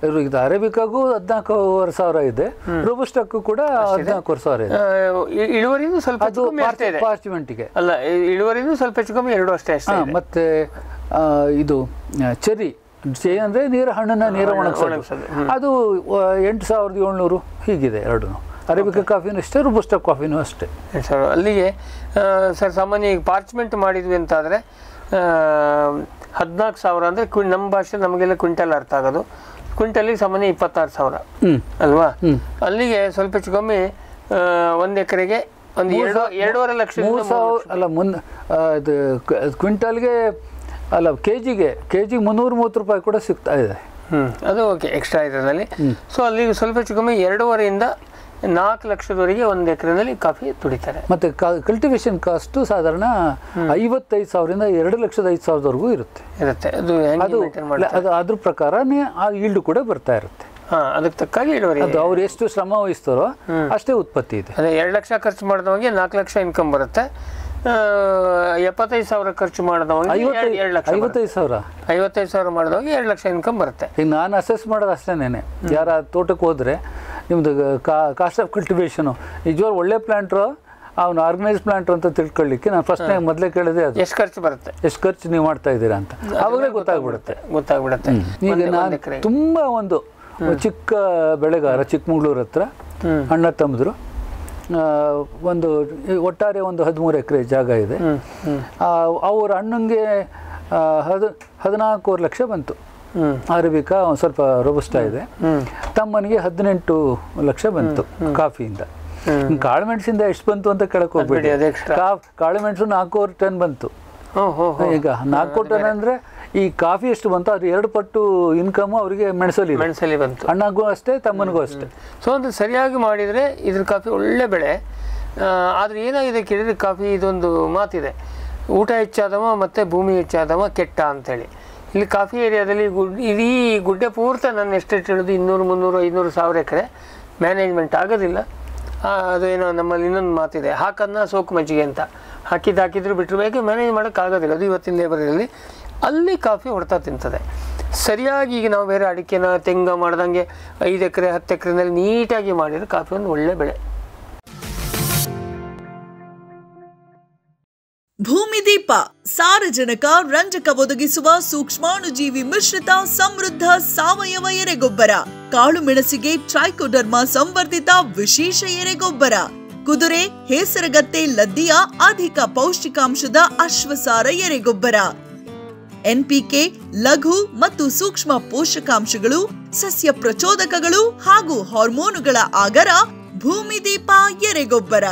ಇವ್ರು ಇದು ಅರೇಬಿಕಾಗೂ ಹದಿನಾಲ್ಕೂವರೆ ಸಾವಿರ ಇದೆ ರೋಬಸ್ಟಕ್ಕೂ ಕೂಡ ಹದಿನಾಲ್ಕೂವರೆ ಸಾವಿರ ಇದೆ
ಆ, ಇ- ಇಳುವರಿನೂ ಸ್ವಲ್ಪ ಹೆಚ್ಚು
ಅದು
ಕಮ್ಮಿ ಅಷ್ಟೇ ಇದೆ
ಪಾರ್ಚ್ಮೆಂಟಿಗೆ
ಅಲ್ಲ ಇ- ಇಳುವರಿನೂ ಸ್ವಲ್ಪ ಹೆಚ್ಚು ಕಮ್ಮಿ ಎರಡು ಅಷ್ಟೇ ಅಷ್ಟೇ ಇದೆ.
ಮತ್ತೆ ಆ, ಇದು ಚೆರಿ ಚೆರಿ ಅಂದ್ರೆ ನೀರು ಹಣ್ಣನ್ನ ನೀರು ಒಣಗಿಸೋದು
ಒಣಗ್ಸೋದು,
ಅದು ಆ, ಎಂಟು ಸಾವಿರದ ಏಳ್ನೂರು ಹೀಗಿದೆ ಎರಡು ಅರೇಬಿಕಾ ಕಾಫಿನೂ ಅಷ್ಟೇ ರುಬಸ್ಟ ಕಾಫಿನೂ ಅಷ್ಟೇ
ಸರ್ ಅಲ್ಲಿಗೆ ಆ, ಸರ್ ಸಾಮಾನ್ಯ ಈಗ ಪಾರ್ಚ್ಮೆಂಟ್ ಮಾಡಿದ್ವಿ ಅಂತಾದರೆ ಹದಿನಾಲ್ಕು ಸಾವಿರ ಅಂದರೆ ಕ್ವಿ ನಮ್ಮ ಭಾಷೆ ನಮಗೆಲ್ಲ ಕ್ವಿಂಟಲ್ ಅರ್ಥ ಆಗೋದು ಕ್ವಿಂಟಲಿಗೆ ಸಾಮಾನ್ಯ ಇಪ್ಪತ್ತಾರು ಸಾವಿರ
ಹ್ಮ್
ಅಲ್ವಾ ಅಲ್ಲಿಗೆ ಸ್ವಲ್ಪ ಹೆಚ್ಚು ಕಮ್ಮಿ ಆ, ಒಂದು ಎಕರೆಗೆ ಒಂದು ಎರಡು ಎರಡೂವರೆ ಲಕ್ಷದಿಂದ
ಮೂರು
ಮೂರು
ಸಾವಿರ
ಲಕ್ಷ.
ಅಲ್ಲ ಮುನ್ ಆ, ಇದು ಕ- ಕ್ವಿಂಟಲ್ಗೆ ಅಲ್ಲ ಕೆ ಜಿಗೆ ಕೆ ಜಿಗೆ ಮುನ್ನೂರ ಮೂವತ್ತು ರೂಪಾಯಿ ಕೂಡ ಸಿಗ್ತಾ ಇದೆ
ಹ್ಮ್ ಅದು ಓಕೆ ಎಕ್ಸ್ಟ್ರಾ ಇದರಲ್ಲಿ ಸೊ ಅಲ್ಲಿಗೆ ಸ್ವಲ್ಪ ಹೆಚ್ಚು ಕಮ್ಮಿ ಎರಡೂವರೆಯಿಂದ ನಾಲ್ಕು ಲಕ್ಷದವರೆಗೆ ಒಂದು ಎಕರೆನಲ್ಲಿ ಕಾಫಿ ತುಡಿತಾರೆ
ಮತ್ತೆ ಕಲ್ಟಿವೇಶನ್ ಕಾಸ್ಟು ಸಾಧಾರಣ ಐವತ್ತೈದು ಸಾವಿರದಿಂದ ಎರಡು ಲಕ್ಷದ ಐದು ಸಾವಿರದವರೆಗೂ ಇರುತ್ತೆ
ಇರುತ್ತೆ ಅದು ಹೆಂಗೆ
ಅದು
ಮೇಂಟೈನ್ ಮಾಡ್ತಾರೆ
ಅದು ಅದ್ರ ಪ್ರಕಾರನೇ ಆ ಈಲ್ಡ್ ಕೂಡ ಬರ್ತಾ ಇರುತ್ತೆ
ಹಾಂ ಅದಕ್ಕೆ ತಕ್ಕಾಗಿ ಇಳುವರಿ
ಅದು ಅವ್ರು ಎಷ್ಟು ಶ್ರಮ ವಹಿಸ್ತಾರೋ ಅಷ್ಟೇ ಉತ್ಪತ್ತಿ ಇದೆ
ಅದೇ ಎರಡು ಲಕ್ಷ ಖರ್ಚು ಮಾಡಿದವಂಗೆ ನಾಲ್ಕು ಲಕ್ಷ ಇನ್ಕಮ್ ಬರುತ್ತೆ ಆ, ಎಪ್ಪತ್ತೈದು ಸಾವಿರ ಖರ್ಚು ಮಾಡಿದವಂಗೆ
ಐವತ್ತೈದು
ಎರಡು ಲಕ್ಷ ಬರುತ್ತೆ.
ಐವತ್ತೈದು ಸಾವಿರ
ಐವತ್ತೈದು ಸಾವಿರ ಮಾಡಿದವಂಗೆ ಎರಡು ಲಕ್ಷ ಇನ್ಕಮ್ ಬರುತ್ತೆ
ಈಗ ನಾನು ಅಸೆಸ್ ಮಾಡೋದು ಅಷ್ಟೇನೆ ಯಾರ ತೋಟಕ್ಕೆ ಹೋದರೆ ನಿಮ್ಮದು ಕಾಸ್ಟ್ ಆಫ್ ಕಲ್ಟಿವೇಶನು ನಿಜವಾಗ್ಲೂ ಒಳ್ಳೆ ಪ್ಲಾಂಟ್ರು ಅವ್ನು ಆರ್ಗನೈಸ್ ಪ್ಲಾಂಟ್ರು ಅಂತ ತಿಳ್ಕೊಳ್ಳಿಕ್ಕೆ ನಾನು ಫಸ್ಟ್ ಮೊದಲೇ ಕೇಳಿದೆ ಅದು
ಎಷ್ಟು ಖರ್ಚು ಬರುತ್ತೆ
ಎಷ್ಟು ಖರ್ಚು ನೀವು ಮಾಡ್ತಾ ಇದ್ದೀರಾ ಅಂತ ಆವಾಗಲೇ ಗೊತ್ತಾಗ್ಬಿಡುತ್ತೆ
ಗೊತ್ತಾಗ್ಬಿಡುತ್ತೆ
ಈಗ
ಒಂದೇ ಒಂದು
ನಾನು
ಎಕರೆಗೆ.
ತುಂಬ ಒಂದು ಚಿಕ್ಕ ಬೆಳೆಗಾರ ಚಿಕ್ಕಮಗಳೂರು ಹತ್ರ ಅಣ್ಣ ತಮ್ಮದ್ರು ಒಂದು ಈ ಒಟ್ಟಾರೆ ಒಂದು ಹದಿಮೂರು ಎಕರೆ ಜಾಗ ಇದೆ ಆ, ಅವ್ರ ಅಣ್ಣಂಗೆ ಆ, ಹದ್ ಹದಿನಾಲ್ಕೂವರೆ ಲಕ್ಷ ಬಂತು
ಹ್ಮ್.
ಅರೇಬಿಕಾ ಒಂದು ಸ್ವಲ್ಪ ರೋಬಸ್ಟ ಇದೆ ತಮ್ಮನಿಗೆ ಹದಿನೆಂಟು ಲಕ್ಷ ಬಂತು ಕಾಫಿಯಿಂದ ಕಾಳು ಮೆಣಸಿಂದ ಎಷ್ಟು ಬಂತು ಅಂತ ಕೇಳಕ್ ಹೋಗ್ಬೇಡಿ
ಬಿಡಿ, ಅದು extra.
ಕಾ- ಕಾಳು ಮೆಣಸು ನಾಲ್ಕೂವರೆ ಟನ್ ಬಂತು
ಹ್ಞೂ ಹ್ಞೂ ಹ್ಞೂ
ಈಗ ನಾಲ್ಕು ಟನ್ ಅಂದ್ರೆ ಈ ಕಾಫಿ ಎಷ್ಟು ಬಂತು ಅದು ಎರಡು ಪಟ್ಟು ಇನ್ಕಮ್ ಅವರಿಗೆ ಮೆಣಸಲ್ಲಿ ಇದೆ.
ಮೆಣಸಲ್ಲಿ ಬಂತು
ಅಣ್ಣಗೂ ಅಷ್ಟೇ ತಮ್ಮನಿಗೂ ಅಷ್ಟೇ
ಸೊ ಅದು ಸರಿಯಾಗಿ ಮಾಡಿದರೆ ಇದ್ರ ಕಾಫಿ ಒಳ್ಳೆ ಬೆಳೆ ಆ, ಆದ್ರೆ ಏನಾಗಿದೆ ಕೇಳಿದ್ರೆ ಕಾಫಿ ಇದೊಂದು ಮಾತಿದೆ ಊಟ ಹೆಚ್ಚಾದವ ಮತ್ತು ಭೂಮಿ ಹೆಚ್ಚಾದವ ಕೆಟ್ಟ ಅಂತೇಳಿ ಇಲ್ಲಿ ಕಾಫಿ ಏರಿಯಾದಲ್ಲಿ ಗುಡ್ ಇಡೀ ಗುಡ್ಡೆ ಪೂರ್ತ ನನ್ನ ಎಸ್ಟೇಟ್ ಹಿಡಿದು ಇನ್ನೂರು ಮುನ್ನೂರು ಐನೂರು ಸಾವಿರ ಎಕರೆ ಮ್ಯಾನೇಜ್ಮೆಂಟ್ ಆಗೋದಿಲ್ಲ ಆ, ಅದು ಏನೋ ನಮ್ಮಲ್ಲಿ ಇನ್ನೊಂದು ಮಾತಿದೆ ಹಾಕನ್ನ ಸೋಕು ಮಜ್ಜಿಗೆ ಅಂತ ಹಾಕಿದ್ದು ಹಾಕಿದ್ರು ಬಿಟ್ಟರು ಬೇಗ ಮ್ಯಾನೇಜ್ ಮಾಡೋಕ್ಕಾಗೋದಿಲ್ಲ ಅದು ಇವತ್ತಿನ ಲೇಬರಲ್ಲಿ ಅಲ್ಲಿ ಕಾಫಿ ಹೊಡ್ತಾ ತಿಂತದೆ ಸರಿಯಾಗಿ ಈಗ ನಾವು ಬೇರೆ ಅಡಿಕೆನ ತೆಂಗ ಮಾಡ್ದಂಗೆ ಐದು ಎಕರೆ ಹತ್ತು ಎಕರೆನಲ್ಲಿ ನೀಟಾಗಿ ಮಾಡಿದ್ರೆ ಕಾಫಿ ಒಂದು ಒಳ್ಳೆ ಬೆಳೆ
ಭೂಮಿದೀಪ ಸಾರಜನಕ ರಂಜಕ ಒದಗಿಸುವ ಸೂಕ್ಷ್ಮಾಣುಜೀವಿ ಮಿಶ್ರಿತ ಸಮೃದ್ಧ ಸಾವಯವ ಎರೆಗೊಬ್ಬರ ಕಾಳು ಮೆಣಸಿಗೆ ಟ್ರೈಕೋಡರ್ಮಾ ಸಂವರ್ಧಿತ ವಿಶೇಷ ಎರೆಗೊಬ್ಬರ ಕುದುರೆ ಹೇಸರಗತ್ತೆ ಲದ್ದಿಯ ಅಧಿಕ ಪೌಷ್ಟಿಕಾಂಶದ ಅಶ್ವಸಾರ ಎರೆಗೊಬ್ಬರ ಎನ್ಪಿಕೆ ಲಘು ಮತ್ತು ಸೂಕ್ಷ್ಮ ಪೋಷಕಾಂಶಗಳು ಸಸ್ಯ ಪ್ರಚೋದಕಗಳು ಹಾಗೂ ಹಾರ್ಮೋನುಗಳ ಆಗರ ಭೂಮಿದೀಪ ಎರೆಗೊಬ್ಬರ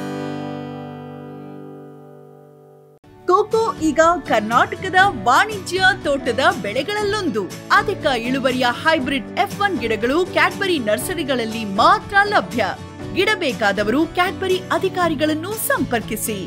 ಕೋಕೋ ಈಗ ಕರ್ನಾಟಕದ ವಾಣಿಜ್ಯ ತೋಟದ ಬೆಳೆಗಳಲ್ಲೊಂದು ಅಧಿಕ ಇಳುವರಿಯ ಹೈಬ್ರಿಡ್ ಎಫ್ ಒನ್ ಗಿಡಗಳು ಕ್ಯಾಡ್ಬರಿ ನರ್ಸರಿಗಳಲ್ಲಿ ಮಾತ್ರ ಲಭ್ಯ ಗಿಡ ಬೇಕಾದವರು ಕ್ಯಾಡ್ಬರಿ ಅಧಿಕಾರಿಗಳನ್ನು ಸಂಪರ್ಕಿಸಿ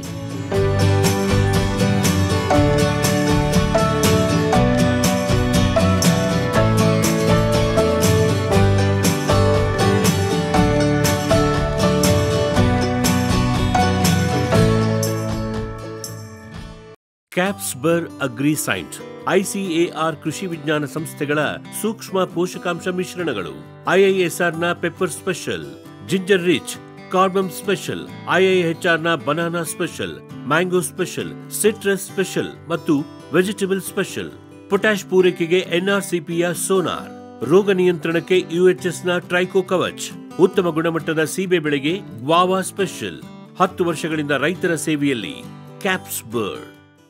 ಕ್ಯಾಪ್ಸ್ಬರ್ ಅಗ್ರಿ ಸೈನ್ಸ್ ಐಸಿಎಆರ್ ಕೃಷಿ ವಿಜ್ಞಾನ ಸಂಸ್ಥೆಗಳ ಸೂಕ್ಷ್ಮ ಪೋಷಕಾಂಶ ಮಿಶ್ರಣಗಳು ಐಐಎಸ್ಆರ್ನ ಪೆಪ್ಪರ್ ಸ್ಪೆಷಲ್ ಜಿಂಜರ್ ರಿಚ್ ಕಾರ್ಬಮ್ ಸ್ಪೆಷಲ್ ಐಐಎಚ್ಆರ್ನ banana special mango special citrus special ಮತ್ತು ವೆಜಿಟೇಬಲ್ ಸ್ಪೆಷಲ್ ಪೊಟ್ಯಾಶ್ ಪೂರೈಕೆಗೆ ಎನ್ಆರ್ಸಿಪಿಯ ಸೋನಾರ್ ರೋಗ ನಿಯಂತ್ರಣಕ್ಕೆ ಯುಎಚ್ಎಸ್ನ ಟ್ರೈಕೋ ಕವಚ್ ಉತ್ತಮ ಗುಣಮಟ್ಟದ ಸೀಬೆ ಬೆಳೆಗೆ ಗ್ವಾವಾ ಸ್ಪೆಷಲ್ ಹತ್ತು ವರ್ಷಗಳಿಂದ ರೈತರ ಸೇವೆಯಲ್ಲಿ ಕ್ಯಾಪ್ಸ್ ಬರ್ಡ್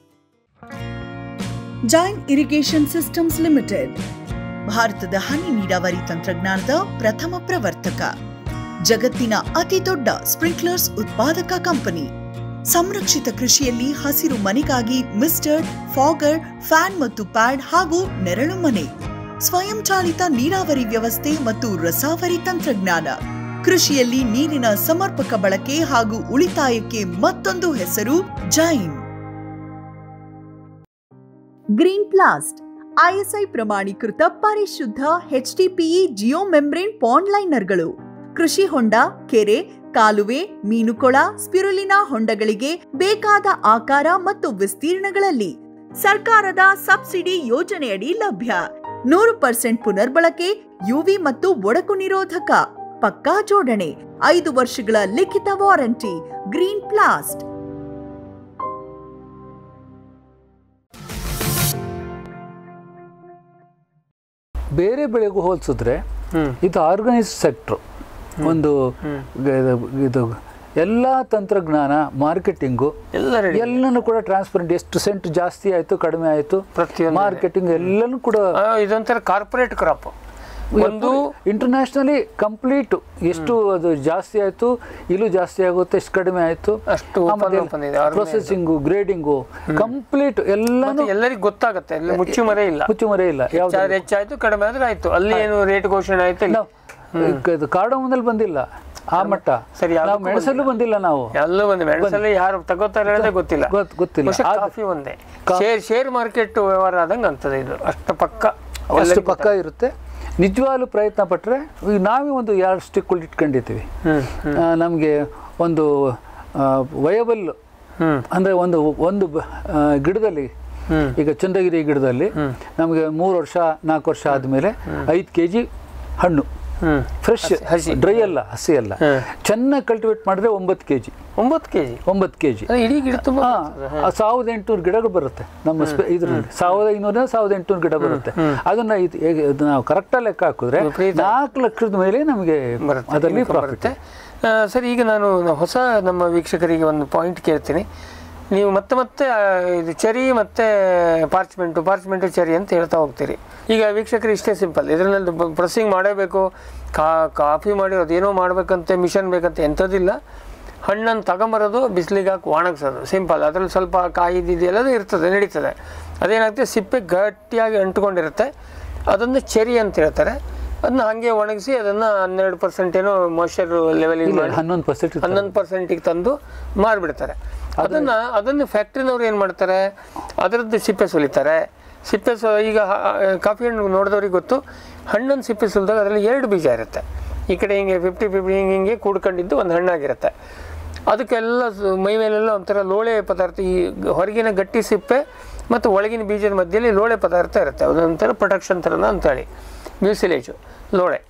ಜೈನ್ ಇರಿಗೇಷನ್ ಸಿಸ್ಟಮ್ಸ್ ಲಿಮಿಟೆಡ್ ಭಾರತದ ಹನಿ ನೀರಾವರಿ ತಂತ್ರಜ್ಞಾನದ ಪ್ರಥಮ ಪ್ರವರ್ತಕ ಜಗತ್ತಿನ ಅತಿ ದೊಡ್ಡ ಸ್ಪ್ರಿಂಕ್ಲರ್ಸ್ ಉತ್ಪಾದಕ ಕಂಪನಿ ಸಂರಕ್ಷಿತ ಕೃಷಿಯಲ್ಲಿ ಹಸಿರು ಮನೆಗಾಗಿ ಮಿಸ್ಟರ್ ಫಾಗರ್ ಫ್ಯಾನ್ ಮತ್ತು ಪ್ಯಾಡ್ ಹಾಗೂ ನೆರಳು ಮನೆ ಸ್ವಯಂಚಾಲಿತ ನೀರಾವರಿ ವ್ಯವಸ್ಥೆ ಮತ್ತು ರಸಾವರಿ ತಂತ್ರಜ್ಞಾನ ಕೃಷಿಯಲ್ಲಿ ನೀರಿನ ಸಮರ್ಪಕ ಬಳಕೆ ಹಾಗೂ ಉಳಿತಾಯಕ್ಕೆ ಮತ್ತೊಂದು ಹೆಸರು ಜೈನ್ ಗ್ರೀನ್ ಪ್ಲಾಸ್ಟ್ ಐಎಸ್ಐ ಪ್ರಮಾಣೀಕೃತ ಪರಿಶುದ್ಧ ಎಚ್ಡಿಪಿಇ ಜಿಯೋ ಮೆಂಬ್ರೇನ್ ಪಾಂಡ್ ಲೈನರ್ಗಳು ಕೃಷಿ ಹೊಂಡ ಕೆರೆ ಕಾಲುವೆ ಮೀನುಕೊಳ ಸ್ಪಿರುಲಿನಾ ಹೊಂಡಗಳಿಗೆ ಬೇಕಾದ ಆಕಾರ ಮತ್ತು ವಿಸ್ತೀರ್ಣಗಳಲ್ಲಿ ಸರ್ಕಾರದ ಸಬ್ಸಿಡಿ ಯೋಜನೆಯಡಿ ಲಭ್ಯ ನೂರು ಪರ್ಸೆಂಟ್ ಪುನರ್ಬಳಕೆ ಯುವಿ ಮತ್ತು ಒಡಕು ನಿರೋಧಕ ಪಕ್ಕಾ ಜೋಡಣೆ ಐದು ವರ್ಷಗಳ ಲಿಖಿತ ವಾರಂಟಿ ಗ್ರೀನ್ ಪ್ಲಾಸ್ಟ್
ಬೇರೆ ಬೆಳೆಗೂ ಹೋಲಿಸಿದ್ರೆ ಇದು ಆರ್ಗನೈಸ್ ಸೆಕ್ಟ್ರು ಒಂದು ಇದು- ಇದು ಎಲ್ಲ ತಂತ್ರಜ್ಞಾನ ಮಾರ್ಕೆಟಿಂಗು
ಎಲ್ಲ ರೆಡಿ
ಎಲ್ಲನೂ ಕೂಡ ಟ್ರಾನ್ಸ್ಪರೆಂಟ್ ಎಷ್ಟು ಸೆಂಟ್ ಜಾಸ್ತಿ ಆಯಿತು ಕಡಿಮೆ ಆಯಿತು
ಪ್ರತಿಯೊಂದು
ಮಾರ್ಕೆಟಿಂಗ್ ಎಲ್ಲನೂ ಕೂಡ
ಇದೊಂಥರ ಕಾರ್ಪೊರೇಟ್ ಕ್ರಾಪ್ ಒಂದು
ಇಂಟರ್ನ್ಯಾಷನಲಿ ಕಂಪ್ಲೀಟ್ ಎಷ್ಟು ಅದು ಜಾಸ್ತಿ ಆಯಿತು ಇಲ್ಲೂ ಜಾಸ್ತಿ ಆಗುತ್ತೆ ಎಷ್ಟು ಕಡಿಮೆ ಆಯಿತು
ಅಷ್ಟು open open ಇದೆ, organized.
ಪ್ರೊಸೆಸಿಂಗು ಗ್ರೇಡಿಂಗು ಕಂಪ್ಲೀಟ್ ಎಲ್ಲಾನು
ಮತ್ತೆ ಎಲ್ಲರಿಗೂ ಗೊತ್ತಾಗುತ್ತೆ ಅಲ್ಲಿ ಮುಚ್ಚು ಮರೆ ಇಲ್ಲ
ಮುಚ್ಚುಮರೆ ಇಲ್ಲ ಯಾವ್ದು
ಹೆಚ್ಚಾದ್ರೆ ಹೆಚ್ಚಾಯ್ತು ಕಡಿಮೆ ಆದ್ರೆ ಆಯ್ತು ಅಲ್ಲಿ ಏನು ರೇಟ್ ಘೋಷಣೆ ಆಯ್ತು ಇಲ್ಲಿ.
ನಾವು ಇದು ಕಾರ್ಡಮದಲ್ಲಿ ಬಂದಿಲ್ಲ ಆ ಮಟ್ಟ
ಸರಿ,
ನಾವು
ಯಾವ್ದಕ್ಕೂ
ಮೆಣಸಲ್ಲೂ ಬಂದಿಲ್ಲ ನಾವು
ಎಲ್ಲೂ ಒಂದು ಮೆಣಸಲ್ಲಿ ಯಾರು ತಗೋತಾರೆ ಹೇಳೋದೇ ಗೊತ್ತಿಲ್ಲ
ಗೊತ್- ಗೊತ್ತಿಲ್ಲ.
ಬಹುಶಃ
ಆದ್-
ಕಾಫಿ ಒಂದೇ ಶೇರ್ ಶೇರ್ ಮಾರ್ಕೆಟ್ ವ್ಯವಹಾರ ಆದಂಗೆ ಆಗ್ತದೆ ಇದು ಅಷ್ಟು ಪಕ್ಕ
ಅಷ್ಟು
ಎಲ್ಲರಿಗೂ
ಪಕ್ಕ ಇರುತ್ತೆ ನಿಜವಾಗ್ಲೂ ಪ್ರಯತ್ನ ಪಟ್ಟರೆ ಈಗ ನಾವೇ ಒಂದು ಎರಡು ಸ್ಟಿಕ್ಗಳು ಇಟ್ಕೊಂಡಿರ್ತೀವಿ ನಮಗೆ ಒಂದು ವಯಬಲ್
ಹ್ಮ್.
ಅಂದರೆ ಒಂದು ಒಂದು ಬ- ಆ, ಗಿಡದಲ್ಲಿ ಈಗ ಚಂದ್ರಗಿರಿ ಗಿಡದಲ್ಲಿ ನಮಗೆ ಮೂರು ವರ್ಷ ನಾಲ್ಕು ವರ್ಷ ಆದಮೇಲೆ ಐದು ಕೆ ಜಿ ಹಣ್ಣು
ಹ್ಮ್
ಫ್ರೆಶ್
ಹಸಿ.
ಡ್ರೈ ಅಲ್ಲ ಹಸಿ ಅಲ್ಲ ಚೆನ್ನಾಗಿ ಕಲ್ಟಿವೇಟ್ ಮಾಡಿದ್ರೆ ಒಂಬತ್ತು ಕೆ ಜಿ
ಒಂಬತ್ತು ಕೆಜಿ
ಒಂಬತ್ತು ಕೆ ಜಿ
ಇಡೀ ಗಿಡ ತುಂಬ
ಆ ಸಾವಿರದ ಎಂಟುನೂರು ಗಿಡಗಳು ಬರುತ್ತೆ ನಮ್ಮ ಸ್ಪೆ ಇದ್ರಲ್ಲಿ ಸಾವಿರದ ಐನೂರ ಸಾವಿರದ ಎಂಟುನೂರು ಗಿಡ ಬರುತ್ತೆ ಅದನ್ನ ಇದು ಹೇಗೆ ಇದು ನಾವು ಕರೆಕ್ಟಾಗಿ ಲೆಕ್ಕ ಹಾಕಿದ್ರೆ ನಾಲ್ಕು ಲಕ್ಷದ ಮೇಲೆ ನಮಗೆ
ಬರುತ್ತೆ
ಅದರಲ್ಲಿ
income
ಪ್ರಾಫಿಟ್
ಬರುತ್ತೆ ಆ, ಸರ್ ಈಗ ನಾನು ಹೊಸ ನಮ್ಮ ವೀಕ್ಷಕರಿಗೆ ಒಂದು ಪಾಯಿಂಟ್ ಕೇಳ್ತೀನಿ ನೀವು ಮತ್ತೆ ಮತ್ತೆ ಆ, ಇದು ಚೆರಿ ಮತ್ತೆ ಪಾರ್ಚ್ಮೆಂಟು ಪಾರ್ಚ್ಮೆಂಟು ಚೆರಿ ಅಂತ ಹೇಳ್ತಾ ಹೋಗ್ತೀರಿ ಈಗ ವೀಕ್ಷಕರು ಇಷ್ಟೇ ಸಿಂಪಲ್ ಇದರಲ್ಲಿ ಪ್ರೊಸೆಸಿಂಗ್ ಮಾಡಬೇಕು ಕಾ ಕಾಫಿ ಮಾಡಿರೋದು ಏನೋ ಮಾಡ್ಬೇಕಂತೆ ಮಿಷನ್ ಬೇಕಂತ ಎಂಥದ್ದಿಲ್ಲ ಹಣ್ಣನ್ನು ತಗೊಂಬರೋದು ಬಿಸಿಲಿಗೆ ಹಾಕಿ ಒಣಗಿಸೋದು ಸಿಂಪಲ್ ಅದರಲ್ಲಿ ಸ್ವಲ್ಪ ಕಾಯಿ ಇದೆಲ್ಲದೂ ಇರ್ತದೆ ನಡೀತದೆ ಅದೇನಾಗ್ತದೆ ಸಿಪ್ಪೆ ಗಟ್ಟಿಯಾಗಿ ಅಂಟ್ಕೊಂಡಿರುತ್ತೆ ಅದನ್ನು ಚೆರಿ ಅಂತ ಹೇಳ್ತಾರೆ ಅದನ್ನ ಹಾಗೆ ಒಣಗಿಸಿ ಅದನ್ನು ಹನ್ನೆರಡು ಪರ್ಸೆಂಟ್ ಏನೋ ಮಾಯ್ಶ್ಚರ್ ಲೆವೆಲಿಗೆ ಮಾಡಿ
ಹನ್ನೊಂದು ಪರ್ಸೆಂಟ್
ಹನ್ನೊಂದು ಪರ್ಸೆಂಟಿಗೆ ತಂದು ಮಾರಿಬಿಡ್ತಾರೆ ಅದನ್ನು ಅದನ್ನು ಫ್ಯಾಕ್ಟ್ರಿನವ್ರು ಏನು ಮಾಡ್ತಾರೆ ಅದರದ್ದು ಸಿಪ್ಪೆ ಸುಲಿತಾರೆ ಸಿಪ್ಪೆ ಸು ಈಗ ಹ- ಕಾಫಿ ಹಣ್ಣು ನೋಡಿದವ್ರಿಗೆ ಗೊತ್ತು ಹಣ್ಣನ್ನು ಸಿಪ್ಪೆ ಸುಲಿದಾಗ ಅದರಲ್ಲಿ ಎರಡು ಬೀಜ ಇರುತ್ತೆ ಈ ಕಡೆ ಹಿಂಗೆ ಫಿಫ್ಟಿ ಫಿಫ್ಟಿ ಹಿಂಗೆ ಹಿಂಗೆ ಕೂಡ್ಕೊಂಡಿದ್ದು ಒಂದು ಹಣ್ಣಾಗಿರುತ್ತೆ ಅದಕ್ಕೆಲ್ಲ ಸು- ಮೈ ಮೇಲೆಲ್ಲ ಒಂಥರ ಲೋಳೆ ಪದಾರ್ಥ ಈ ಗ- ಹೊರಗಿನ ಗಟ್ಟಿ ಸಿಪ್ಪೆ ಮತ್ತು ಒಳಗಿನ ಬೀಜದ ಮಧ್ಯದಲ್ಲಿ ಲೋಳೆ ಪದಾರ್ಥ ಇರುತ್ತೆ ಅದೊಂಥರ ಪ್ರೊಟೆಕ್ಷನ್ ಥರನ ಅಂತೇಳಿ ಮ್ಯೂಸಿಲೇಜು ಲೋಳೆ